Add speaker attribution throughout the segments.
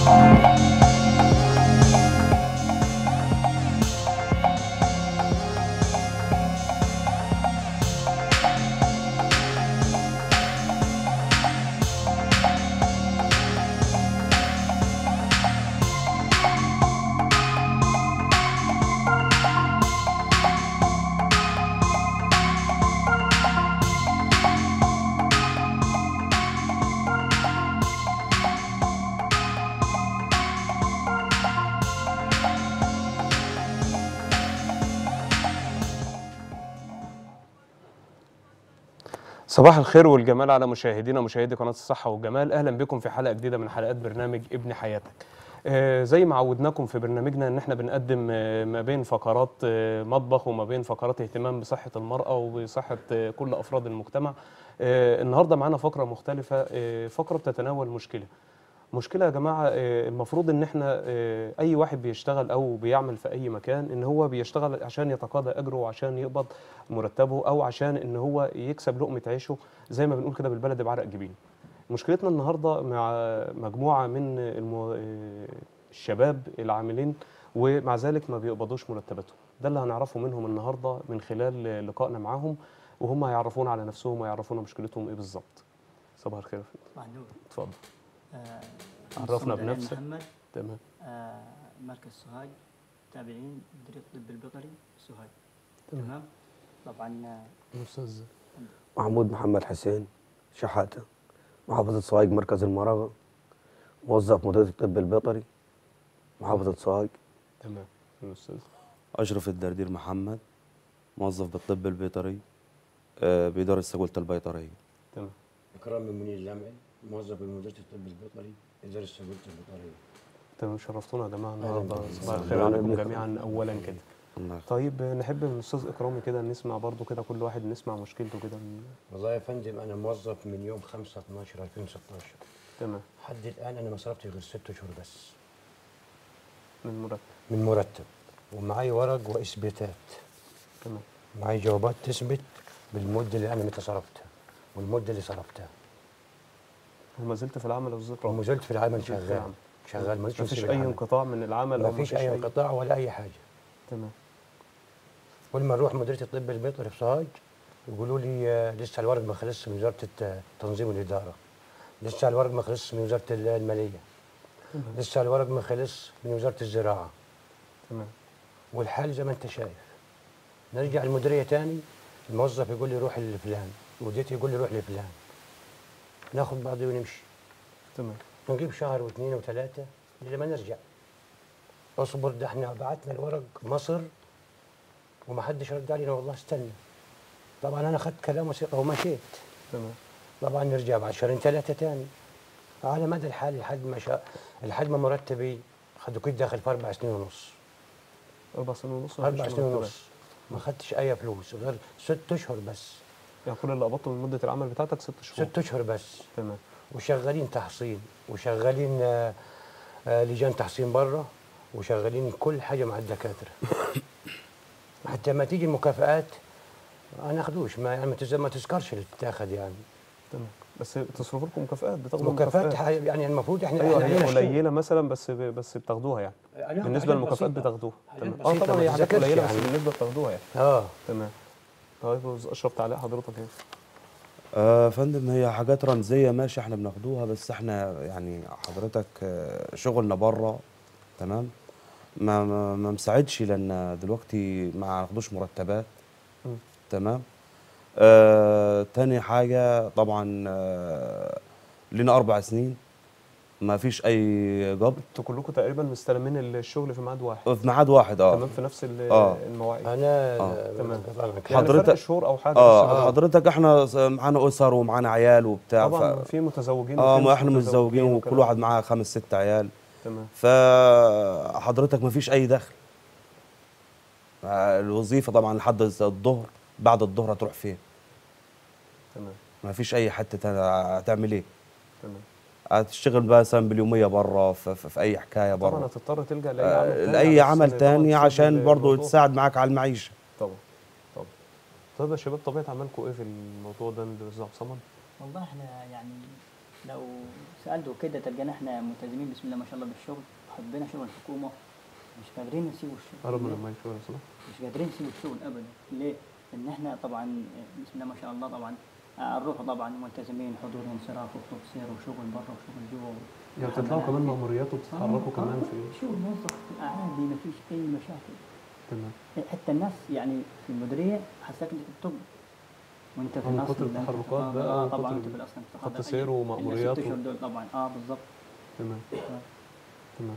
Speaker 1: صباح الخير والجمال على مشاهدينا مشاهدي قناة الصحة والجمال أهلا بكم في حلقة جديدة من حلقات برنامج ابن حياتك آه، زي ما عودناكم في برنامجنا ان احنا بنقدم آه، ما بين فقرات آه، مطبخ وما بين فقرات اهتمام بصحة المرأة وبصحة آه، كل أفراد المجتمع آه، النهاردة معانا فقرة مختلفة آه، فقرة بتتناول مشكلة مشكلة يا جماعة آه، المفروض ان احنا آه، اي واحد بيشتغل او بيعمل في اي مكان ان هو بيشتغل عشان يتقاضى اجره وعشان يقبض مرتبه او عشان ان هو يكسب لقمة عيشه زي ما بنقول كده بالبلد بعرق جبين مشكلتنا النهارده مع مجموعة من المو... آه، الشباب العاملين ومع ذلك ما بيقبضوش مرتباتهم ده اللي هنعرفه منهم النهارده من خلال لقائنا معاهم وهم هيعرفونا على نفسهم ويعرفونا مشكلتهم ايه بالظبط صباح الخير يا فندم.
Speaker 2: صباح النور
Speaker 1: اتفضل
Speaker 2: آه،
Speaker 1: عرفنا
Speaker 2: محمد علي
Speaker 1: بنفسك.
Speaker 2: محمد
Speaker 1: تمام
Speaker 2: آه، مركز سوهاج تابعين مديرية الطب البيطري سوهاج
Speaker 1: تمام.
Speaker 2: تمام طبعا آه،
Speaker 1: استاذ
Speaker 3: محمود محمد حسين شحاتة محافظة صوايق مركز المراغة موظف مديرية الطب البيطري محافظة صوايق
Speaker 1: تمام الاستاذ
Speaker 4: أشرف الدردير محمد موظف بالطب البيطري آه، بإدارة سجولة البيطرية
Speaker 1: تمام
Speaker 5: إكرام من منير الجامعي موظف بمديرية الطب البيطري إدارة السجولة البيطرية
Speaker 1: تمام شرفتونا يا جماعه النهارده
Speaker 5: بك.
Speaker 1: صباح الخير
Speaker 3: أهلا
Speaker 1: عليكم
Speaker 3: بك.
Speaker 1: جميعا اولا كده
Speaker 4: الله يخليك.
Speaker 1: طيب نحب من الاستاذ اكرامي كده نسمع برضو كده كل واحد نسمع مشكلته كده من-
Speaker 5: والله يا فندم أنا موظف من يوم 5 12 2016
Speaker 1: تمام
Speaker 5: لحد الآن أنا ما صرفتش غير ست شهور بس
Speaker 1: من مرتب
Speaker 5: من مرتب ومعي ورق وإثباتات
Speaker 1: تمام
Speaker 5: معي جوابات تثبت بالمدة اللي أنا متى صرفتها والمدة اللي صرفتها
Speaker 1: وما زلت في العمل والذكرى
Speaker 5: وما زلت في العمل
Speaker 1: في العمل.
Speaker 5: شغال شغال ما
Speaker 1: ما فيش اي انقطاع من العمل
Speaker 5: ما
Speaker 1: او
Speaker 5: فيش أي انقطاع ولا أي حاجة
Speaker 1: تمام
Speaker 5: كل ما نروح مديريه الطب البيطري في سوهاج يقولوا لي آه، لسه الورق ما خلصش من وزاره الت- التنظيم والاداره لسه الورق ما خلصش من وزاره ال- الماليه لسه الورق ما خلص من وزاره الزراعه
Speaker 1: تمام
Speaker 5: والحال زي ما انت شايف نرجع المديريه تاني الموظف يقول لي روح لفلان وديت يقول لي روح لفلان ناخد بعضي ونمشي
Speaker 1: تمام
Speaker 5: نجيب شهر واثنين وثلاثه لما نرجع اصبر ده احنا بعتنا الورق مصر وما حدش رد علينا والله استنى طبعا انا اخذت كلامه ثقه ومشيت
Speaker 1: تمام
Speaker 5: طبعا نرجع بعد شهرين ثلاثه تاني على مدى الحال لحد ما شاء لحد ما مرتبي خدوا كنت داخل في اربع سنين ونص
Speaker 1: اربع سنين ونص ما
Speaker 5: اربع
Speaker 1: فيش
Speaker 5: سنين
Speaker 1: مرتبات.
Speaker 5: ونص ما خدتش اي فلوس غير ست اشهر بس
Speaker 1: يعني كل اللي قبضته من مده العمل بتاعتك ست شهور
Speaker 5: ست اشهر بس
Speaker 1: تمام
Speaker 5: وشغالين تحصين وشغالين آه، آه، لجان تحصين بره وشغالين كل حاجه مع الدكاتره حتى ما تيجي المكافآت ما ناخدوش ما يعني ما تز- ما تذكرش اللي تتاخد يعني
Speaker 1: تمام بس تصرفوا لكم مكافآت بتاخدوا
Speaker 5: مكافآت ح- يعني المفروض احنا
Speaker 1: ايوه
Speaker 5: إحنا
Speaker 1: هي
Speaker 5: علينا شغل.
Speaker 1: قليله مثلا بس بس بتاخدوها يعني
Speaker 5: أنا
Speaker 1: بالنسبه
Speaker 5: حاجات
Speaker 1: للمكافآت
Speaker 5: بسيطة.
Speaker 1: بتاخدوها
Speaker 5: حاجات
Speaker 1: تمام اه
Speaker 5: بسيطة
Speaker 1: طبعا
Speaker 5: ما
Speaker 1: هي حاجات
Speaker 5: تذاكرش
Speaker 1: قليله بس
Speaker 5: يعني.
Speaker 1: بالنسبه بتاخدوها يعني
Speaker 5: اه
Speaker 1: تمام طيب يا أستاذ اشرف تعليق حضرتك ايه
Speaker 4: آه فندم هي حاجات رمزية ماشي احنا بناخدوها بس احنا يعني حضرتك آه، شغلنا بره تمام ما ما, ما مساعدش لان دلوقتي ما ناخدوش مرتبات
Speaker 1: مم.
Speaker 4: تمام آه تاني حاجة طبعا آه لنا أربع سنين ما فيش أي قبض
Speaker 1: انتوا كلكم تقريبا مستلمين الشغل في ميعاد واحد
Speaker 4: في ميعاد واحد اه
Speaker 1: تمام في نفس ال-
Speaker 4: آه.
Speaker 1: المواعيد
Speaker 5: انا
Speaker 4: آه.
Speaker 1: تمام.
Speaker 5: طبعا
Speaker 1: يعني
Speaker 4: حضرتك-
Speaker 1: فرق شهور او حاجه
Speaker 4: اه
Speaker 1: بس
Speaker 4: حضرتك احنا س- معانا أسر ومعانا عيال وبتاع
Speaker 1: طبعا
Speaker 4: ف...
Speaker 1: في متزوجين
Speaker 4: اه
Speaker 1: وفي
Speaker 4: ما
Speaker 1: مش
Speaker 4: احنا متزوجين وكل
Speaker 1: وكده.
Speaker 4: واحد معاه خمس ست عيال
Speaker 1: تمام
Speaker 4: فحضرتك ما فيش اي دخل آه، الوظيفه طبعا لحد الظهر بعد الظهر هتروح فين
Speaker 1: تمام
Speaker 4: ما فيش اي حته تانية هتعمل ايه
Speaker 1: تمام
Speaker 4: هتشتغل بقى مثلا باليوميه بره في, في, في اي حكايه
Speaker 1: طبعا
Speaker 4: بره
Speaker 1: هتضطر تلجا لاي
Speaker 4: آه،
Speaker 1: عمل تاني
Speaker 4: لاي
Speaker 1: على أساس
Speaker 4: عمل
Speaker 1: إن
Speaker 4: تاني
Speaker 1: طبعاً
Speaker 4: عشان
Speaker 1: تسد
Speaker 4: برضه
Speaker 1: الموضوع.
Speaker 4: تساعد معاك على المعيشه
Speaker 1: طبعا طبعا طيب يا شباب طبيعه عملكم ايه في الموضوع ده بالظبط صمد
Speaker 2: والله احنا يعني لو سالته كده تلقانا احنا ملتزمين بسم الله ما شاء الله بالشغل حبينا شغل الحكومه مش قادرين نسيب الشغل
Speaker 1: قرب من المايك شويه لو سمحت.
Speaker 2: مش قادرين نسيب الشغل ابدا ليه؟ ان احنا طبعا بسم الله ما شاء الله طبعا آه، الروح طبعا ملتزمين حضور وانصراف وتقصير وشغل بره وشغل جوه
Speaker 1: يعني بتطلعوا كمان مأموريات وبتتحركوا
Speaker 2: آه،
Speaker 1: كمان
Speaker 2: آه،
Speaker 1: في
Speaker 2: شغل موظف عادي ما فيش اي مشاكل
Speaker 1: تمام
Speaker 2: حتى الناس يعني في المديريه حساك انك بتطب وانت في
Speaker 1: من
Speaker 2: الاصل
Speaker 1: كتر
Speaker 2: ده-
Speaker 1: التحركات
Speaker 2: آه،
Speaker 1: بقى
Speaker 2: اه
Speaker 1: وكتر
Speaker 2: طبعا
Speaker 1: ال-
Speaker 2: انت في الاصل
Speaker 1: خط سير ومأموريات
Speaker 2: الست
Speaker 1: و-
Speaker 2: اشهر دول طبعا اه بالضبط
Speaker 1: تمام
Speaker 2: آه.
Speaker 1: تمام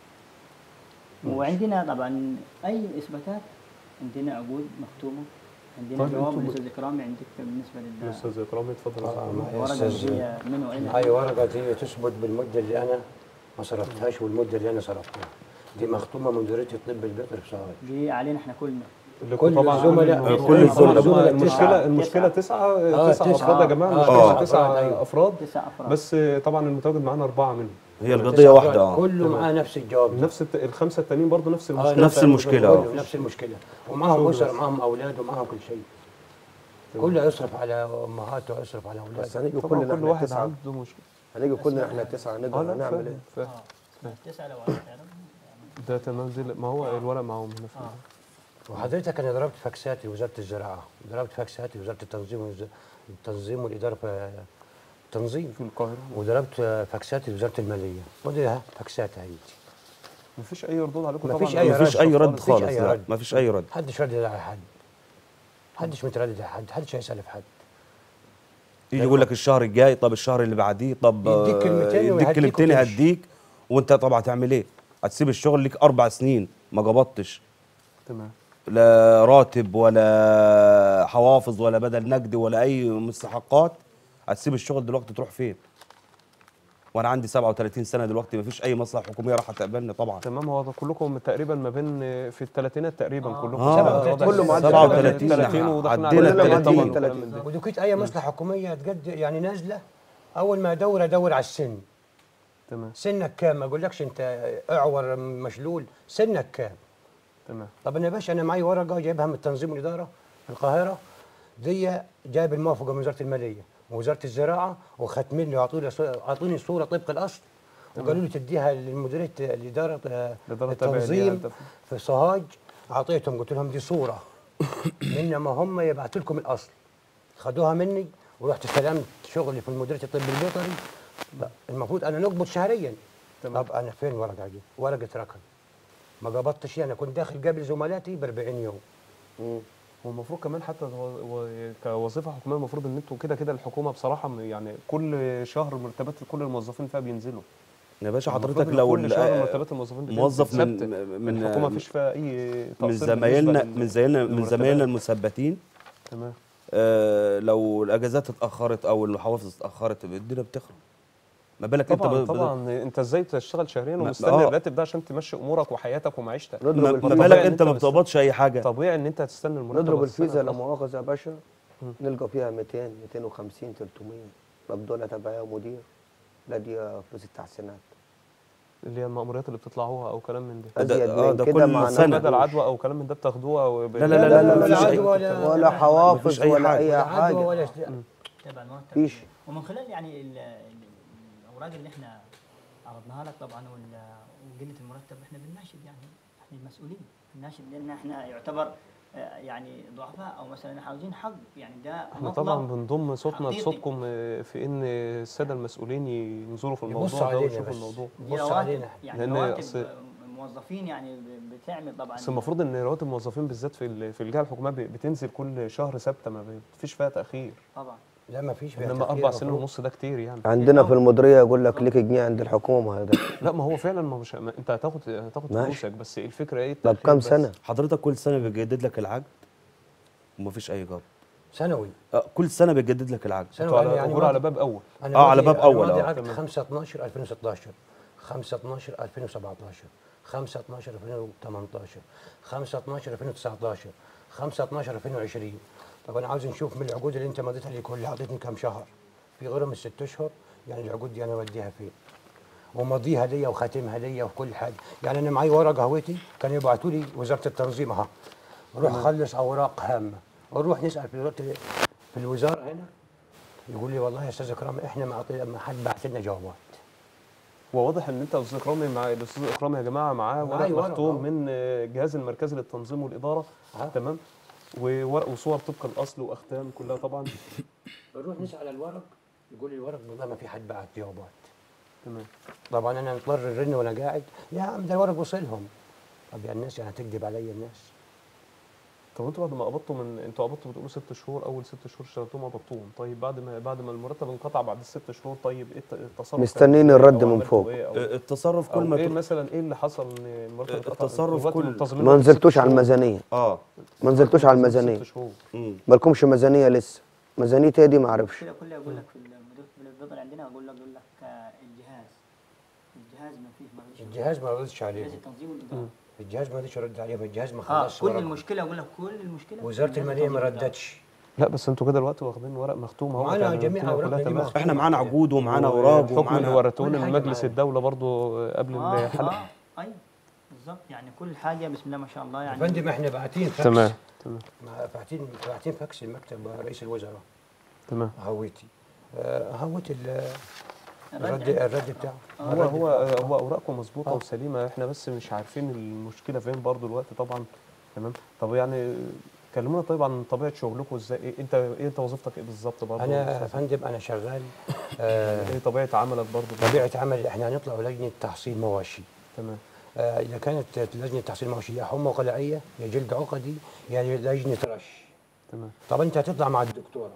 Speaker 2: وعندنا طبعا اي اثباتات عندنا عقود مختومه عندنا
Speaker 1: طيب
Speaker 2: جواب
Speaker 1: أنتم-
Speaker 2: الاستاذ اكرامي عندك بالنسبه لل
Speaker 1: الاستاذ اكرامي اتفضل يا
Speaker 5: آه،
Speaker 1: أستاذ.
Speaker 5: معي
Speaker 2: الورقه
Speaker 5: أستاذ-
Speaker 2: اللي هي من والى
Speaker 5: هاي ورقة دي تثبت بالمدة اللي أنا ما صرفتهاش والمدة اللي أنا صرفتها دي مختومة من مديرية الطب البيطري في صاغر
Speaker 2: دي علينا احنا كلنا
Speaker 1: اللي
Speaker 5: كل
Speaker 1: طبعا
Speaker 5: الزملاء-
Speaker 1: عامل-
Speaker 3: كل
Speaker 1: آه،
Speaker 3: الزملاء.
Speaker 1: طبعاً
Speaker 5: تسعة.
Speaker 1: المشكله المشكله تسعه
Speaker 5: آه،
Speaker 1: تسعه
Speaker 5: تسعة.
Speaker 1: افراد يا جماعه
Speaker 5: آه،
Speaker 1: المشكله
Speaker 5: تسعة
Speaker 1: تسعه
Speaker 5: أفراد، أيوة.
Speaker 1: افراد
Speaker 2: تسع افراد
Speaker 1: بس آه، طبعا المتواجد معانا اربعه منهم
Speaker 3: هي القضيه واحده اه
Speaker 5: كله معاه نفس الجواب
Speaker 1: نفس الت... الخمسه التانيين برضه نفس
Speaker 5: آه،
Speaker 1: المشكله
Speaker 3: نفس المشكلة، آه.
Speaker 5: كله نفس المشكلة ومعهم أسر معهم أولاد ومعهم كل شيء كله يصرف على أمهاته ويصرف على
Speaker 3: بس
Speaker 5: أولاده
Speaker 3: هنيجي
Speaker 1: طبعا
Speaker 3: كلنا
Speaker 1: كل
Speaker 3: احنا
Speaker 1: واحد
Speaker 3: تسعه
Speaker 1: عنده مشكله
Speaker 3: هنيجي كلنا احنا تسعه
Speaker 1: اه
Speaker 3: نقدر
Speaker 1: لا
Speaker 3: هنعمل ايه
Speaker 1: فاهم فاهم
Speaker 2: اه تسعه لو عرفت يعني
Speaker 1: ده تمام دي ما هو الورق معاهم هنا في
Speaker 2: اه
Speaker 5: وحضرتك أنا ضربت فاكسات لوزارة الزراعة ضربت فاكسات لوزارة التنظيم والز- التنظيم والإدارة في التنظيم
Speaker 1: في القاهره
Speaker 5: وضربت فاكسات لوزارة المالية ودي ها فاكسات هاي
Speaker 1: مفيش اي ردود عليكم
Speaker 5: مفيش
Speaker 1: طبعا
Speaker 5: أي
Speaker 3: مفيش
Speaker 5: رد
Speaker 3: اي رد
Speaker 5: خالص.
Speaker 3: خالص
Speaker 5: مفيش أي
Speaker 3: لا
Speaker 5: رد.
Speaker 3: مفيش اي رد
Speaker 5: محدش ردد على حد محدش متردد على حد محدش هيسأل في حد
Speaker 3: يجي يقول لك الشهر الجاي طب الشهر اللي بعديه طب
Speaker 5: يديك
Speaker 3: آه،
Speaker 5: كلمتين
Speaker 3: يديك
Speaker 5: ويهديك
Speaker 3: كلمتين
Speaker 5: وتمشي.
Speaker 3: يهديك وانت طبعا هتعمل ايه؟ هتسيب الشغل ليك اربع سنين ما قبضتش
Speaker 1: تمام
Speaker 3: لا راتب ولا حوافظ ولا بدل نقد ولا اي مستحقات هتسيب الشغل دلوقتي تروح فين؟ وانا عندي 37 سنه دلوقتي مفيش اي مصلحه حكوميه راح تقبلني طبعا
Speaker 1: تمام هو ده كلكم تقريبا ما بين في الثلاثينات تقريبا
Speaker 2: آه.
Speaker 1: كلكم
Speaker 3: آه،
Speaker 1: واضح
Speaker 3: كله
Speaker 1: إن
Speaker 3: معدي
Speaker 1: 37
Speaker 3: 37
Speaker 1: وداخلين
Speaker 3: عدينا
Speaker 1: على
Speaker 3: 30
Speaker 1: طبعاً
Speaker 3: طبعاً.
Speaker 1: والكلام من ده.
Speaker 5: ودوكيت اي مصلحه حكوميه تقد يعني نازله اول ما ادور ادور على السن
Speaker 1: تمام
Speaker 5: سنك كام ما اقولكش انت اعور مشلول سنك كام
Speaker 1: تمام
Speaker 5: طب انا يا باشا انا معي ورقه جايبها من التنظيم والاداره في القاهره دي جايب الموافقه من وزاره الماليه ووزاره الزراعه وختمين لي اعطوني اعطوني صوره طبق الاصل وقالوا لي تديها لمديريه الاداره آه،
Speaker 1: الإدارة التابعة ليها
Speaker 5: التنظيم
Speaker 1: أنت.
Speaker 5: في سوهاج اعطيتهم قلت لهم دي صوره انما هم يبعثوا لكم الاصل خدوها مني ورحت استلمت شغلي في مديريه الطب البيطري لا، المفروض انا نقبض شهريا
Speaker 1: تمام.
Speaker 5: طب انا فين ورقه دي ورقه رقم ما قبضتش انا كنت داخل قبل زملاتي ب 40 يوم
Speaker 1: هو المفروض كمان حتى هو- هو كوظيفه حكوميه المفروض ان انتوا كده كده الحكومه بصراحه م- يعني كل شهر مرتبات كل الموظفين فيها بينزلوا
Speaker 3: يا باشا
Speaker 1: المفروض
Speaker 3: حضرتك
Speaker 1: إن
Speaker 3: لو
Speaker 1: كل
Speaker 3: ال-
Speaker 1: شهر
Speaker 3: آه،
Speaker 1: مرتبات الموظفين بتنزل
Speaker 3: موظف من
Speaker 1: ثابتة.
Speaker 3: من
Speaker 1: الحكومه مفيش فيها اي
Speaker 3: من
Speaker 1: تقصير
Speaker 3: زمايلنا
Speaker 1: بالنسبة
Speaker 3: من زمايلنا من
Speaker 1: للمرتبات.
Speaker 3: زمايلنا المثبتين
Speaker 1: تمام
Speaker 3: آه، لو الاجازات اتاخرت او الحوافز اتاخرت الدنيا بتخرب ما بالك انت
Speaker 1: طبعا
Speaker 3: ب- ب-
Speaker 1: طبعا انت ازاي تشتغل شهريا
Speaker 3: ما-
Speaker 1: ومستني
Speaker 3: آه.
Speaker 1: الراتب ده عشان تمشي امورك وحياتك ومعيشتك
Speaker 3: ما
Speaker 2: نضرب
Speaker 3: ما
Speaker 2: الفيزا
Speaker 3: بالك
Speaker 1: طبيعي إن
Speaker 3: انت ما
Speaker 1: بس-
Speaker 3: بتقبضش اي حاجه
Speaker 1: طبيعي ان انت هتستنى المرتب
Speaker 6: نضرب
Speaker 1: والسنة
Speaker 6: الفيزا لا
Speaker 1: تخلص.
Speaker 6: مؤاخذة يا باشا نلقى فيها 200 250 300 طب دول تبع يا مدير لا دي فلوس التحسينات
Speaker 1: اللي هي المأموريات اللي بتطلعوها او كلام من ده
Speaker 3: ده-
Speaker 6: ازيد
Speaker 3: آه،
Speaker 6: من
Speaker 3: ده
Speaker 6: كده
Speaker 3: كل
Speaker 6: مع
Speaker 3: سنة.
Speaker 1: بدل عدوى او كلام من ده بتاخدوها وب...
Speaker 3: لا لا لا لا, لا,
Speaker 5: ولا
Speaker 3: مفيش
Speaker 5: عدوى
Speaker 3: أي-
Speaker 5: ولا
Speaker 6: ولا
Speaker 3: مفيش
Speaker 6: حوافظ
Speaker 3: أي
Speaker 6: ولا
Speaker 3: حاجة.
Speaker 6: اي
Speaker 5: عدوى
Speaker 6: حاجه
Speaker 5: ولا
Speaker 2: تبع المرتب
Speaker 6: فيش.
Speaker 2: ومن خلال يعني ال- ال- الاوراق اللي احنا عرضناها لك طبعا وال- وقله المرتب احنا بنناشد يعني احنا المسؤولين بنناشد لان احنا يعتبر آه، يعني ضعفاء او مثلا عاوزين حق يعني ده
Speaker 1: احنا
Speaker 2: مطلب
Speaker 1: طبعا بنضم صوتنا
Speaker 2: حقيقي.
Speaker 1: لصوتكم آه، في ان الساده المسؤولين ينظروا في
Speaker 5: يبصوا
Speaker 1: الموضوع ده
Speaker 5: علينا
Speaker 1: ويشوفوا
Speaker 5: بس.
Speaker 1: الموضوع
Speaker 2: دي
Speaker 5: بص
Speaker 2: رواتب
Speaker 5: علينا.
Speaker 2: يعني
Speaker 1: لأن
Speaker 2: رواتب
Speaker 1: أصل-
Speaker 2: آه، موظفين يعني ب- بتعمل طبعا
Speaker 1: بس المفروض ان رواتب الموظفين بالذات في ال- في الجهه الحكوميه ب- بتنزل كل شهر ثابته ما فيش فيها تاخير
Speaker 2: طبعا
Speaker 5: لا ما فيش فيها
Speaker 1: انما
Speaker 5: تأخير
Speaker 1: اربع سنين
Speaker 5: مفروض.
Speaker 1: ونص ده كتير يعني
Speaker 6: عندنا في المديريه يقول لك ليك جنيه عند الحكومه هذا
Speaker 1: لا ما هو فعلا ما مش ما انت هتاخد هتاخد
Speaker 6: ماشي.
Speaker 1: فلوسك بس الفكره ايه
Speaker 6: طب
Speaker 1: التأخير
Speaker 6: كام
Speaker 1: بس.
Speaker 6: سنه
Speaker 3: حضرتك كل سنه بيجدد لك العقد ومفيش اي قبض
Speaker 5: سنوي
Speaker 3: آه، كل سنه بيجدد لك العقد
Speaker 1: انتوا
Speaker 5: سنوي
Speaker 1: على
Speaker 5: يعني
Speaker 1: اجور على
Speaker 5: ماضي-
Speaker 1: باب اول
Speaker 5: أنا
Speaker 3: آه، على
Speaker 5: ماضي-
Speaker 3: باب أول،
Speaker 5: أنا ماضي
Speaker 3: آه.
Speaker 5: عقد 5 12 2016 5 12 2017 5 12 2018 5 12 2019 5 12 2020 طب انا عاوز نشوف من العقود اللي انت مضيتها لي كلها اعطيتني كم شهر في غيرهم الست اشهر يعني العقود دي انا اوديها فين ومضيها ليا وخاتمها ليا وكل حاجه يعني انا معي ورقه هويتي كانوا يبعتوا لي وزاره التنظيم اها روح خلص اوراق هامه ونروح نسال في وزاره في الوزاره هنا يقول لي والله يا استاذ اكرام احنا ما عطي- ما حد بعت لنا جوابات
Speaker 1: وواضح ان انت استاذ اكرامي مع الاستاذ اكرامي يا جماعه معاه ورق
Speaker 5: معايا ورق
Speaker 1: مختوم
Speaker 5: أهو.
Speaker 1: من آه، الجهاز المركزي للتنظيم والاداره
Speaker 5: آه.
Speaker 1: تمام وورق وصور طبق الاصل واختام كلها طبعا
Speaker 5: بنروح نسال على الورق يقول لي الورق والله ما في حد بعت جوابات
Speaker 1: تمام
Speaker 5: طبعا انا مضطر الرن وانا قاعد يا عم ده الورق وصلهم طب يا الناس يعني هتكذب عليا الناس
Speaker 1: طب انتوا بعد ما قبضتوا من انتوا قبضتوا بتقولوا ست شهور اول ست شهور اشتغلتوهم قبضتوهم طيب بعد ما بعد ما المرتب انقطع بعد الست شهور طيب ايه الت- التصرف
Speaker 6: مستنيين
Speaker 1: كان إزاي؟
Speaker 6: الرد
Speaker 1: أو
Speaker 6: من
Speaker 1: عملتوا
Speaker 6: فوق.
Speaker 1: إيه أو
Speaker 3: آه، التصرف كل
Speaker 1: أو
Speaker 3: ما
Speaker 1: ايه
Speaker 3: تروح-
Speaker 1: مثلا ايه اللي حصل ان المرتب انقطع؟
Speaker 3: التصرف
Speaker 1: انتوا دلوقتي
Speaker 3: كل-
Speaker 1: منتظمين
Speaker 6: ما
Speaker 1: لكم ست
Speaker 6: نزلتوش على
Speaker 1: شهور.
Speaker 6: الميزانيه
Speaker 3: اه
Speaker 6: ما نزلتوش على
Speaker 1: منتظمين
Speaker 6: الميزانيه
Speaker 1: ست شهور
Speaker 3: مم.
Speaker 6: مالكمش ميزانيه لسه ميزانيتي دي ما اعرفش
Speaker 2: كده كله يقول لك في المدير البيطري عندنا يقول لك يقول لك آه، الجهاز الجهاز ما فيش ما فيش
Speaker 5: الجهاز ما ردش
Speaker 2: جهاز
Speaker 5: عليهم
Speaker 2: التنظيم والاداره
Speaker 5: الجهاز ما رضيش يرد عليهم الجهاز ما
Speaker 2: اه
Speaker 5: خلصش
Speaker 2: كل
Speaker 5: ورق.
Speaker 2: المشكله اقول لك كل المشكله
Speaker 5: وزاره
Speaker 2: في جهاز
Speaker 5: الماليه ما
Speaker 2: التنظيم والإدارة.
Speaker 5: ردتش
Speaker 1: لا بس انتوا كده دلوقتي واخدين ورق مختوم اهو
Speaker 5: معانا
Speaker 1: يعني
Speaker 5: جميع
Speaker 1: الدنيا
Speaker 5: أوراقنا
Speaker 1: كلها
Speaker 5: دي
Speaker 1: تمام.
Speaker 5: مختومة.
Speaker 3: احنا معانا عقود ومعانا اوراق
Speaker 1: الحكم اللي
Speaker 3: ومعانا
Speaker 1: وريتوه
Speaker 5: كل
Speaker 1: لنا
Speaker 5: حاجة
Speaker 1: مجلس
Speaker 5: معانا.
Speaker 1: الدوله برضو قبل
Speaker 2: اه
Speaker 1: الحلقه
Speaker 2: اه ايوه بالظبط يعني كل حاجه بسم الله ما شاء الله
Speaker 5: يا
Speaker 2: يعني
Speaker 5: فندم احنا باعتين فاكس
Speaker 1: تمام تمام
Speaker 5: مع- باعتين باعتين فاكس لمكتب رئيس الوزراء
Speaker 1: تمام
Speaker 5: هويتي آه، هوت ال- الرد
Speaker 2: الرد
Speaker 5: الرد بتاعه
Speaker 1: هو هو هو اوراقكم مظبوطه وسليمه احنا بس مش عارفين المشكله فين برضو الوقت طبعا تمام طب يعني كلمونا طيب عن طبيعه شغلكم ازاي إيه انت ايه انت وظيفتك ايه بالظبط برضو
Speaker 5: انا يا فندم انا شغال آه،
Speaker 1: ايه طبيعه عملك برضو
Speaker 5: طبيعه عمل احنا هنطلع لجنه تحصيل مواشي
Speaker 1: تمام
Speaker 5: آه، اذا كانت لجنه تحصيل مواشي يا حمى قلعيه يا جلد عقدي يا لجنه رش
Speaker 1: تمام
Speaker 5: طب انت هتطلع مع الدكتوره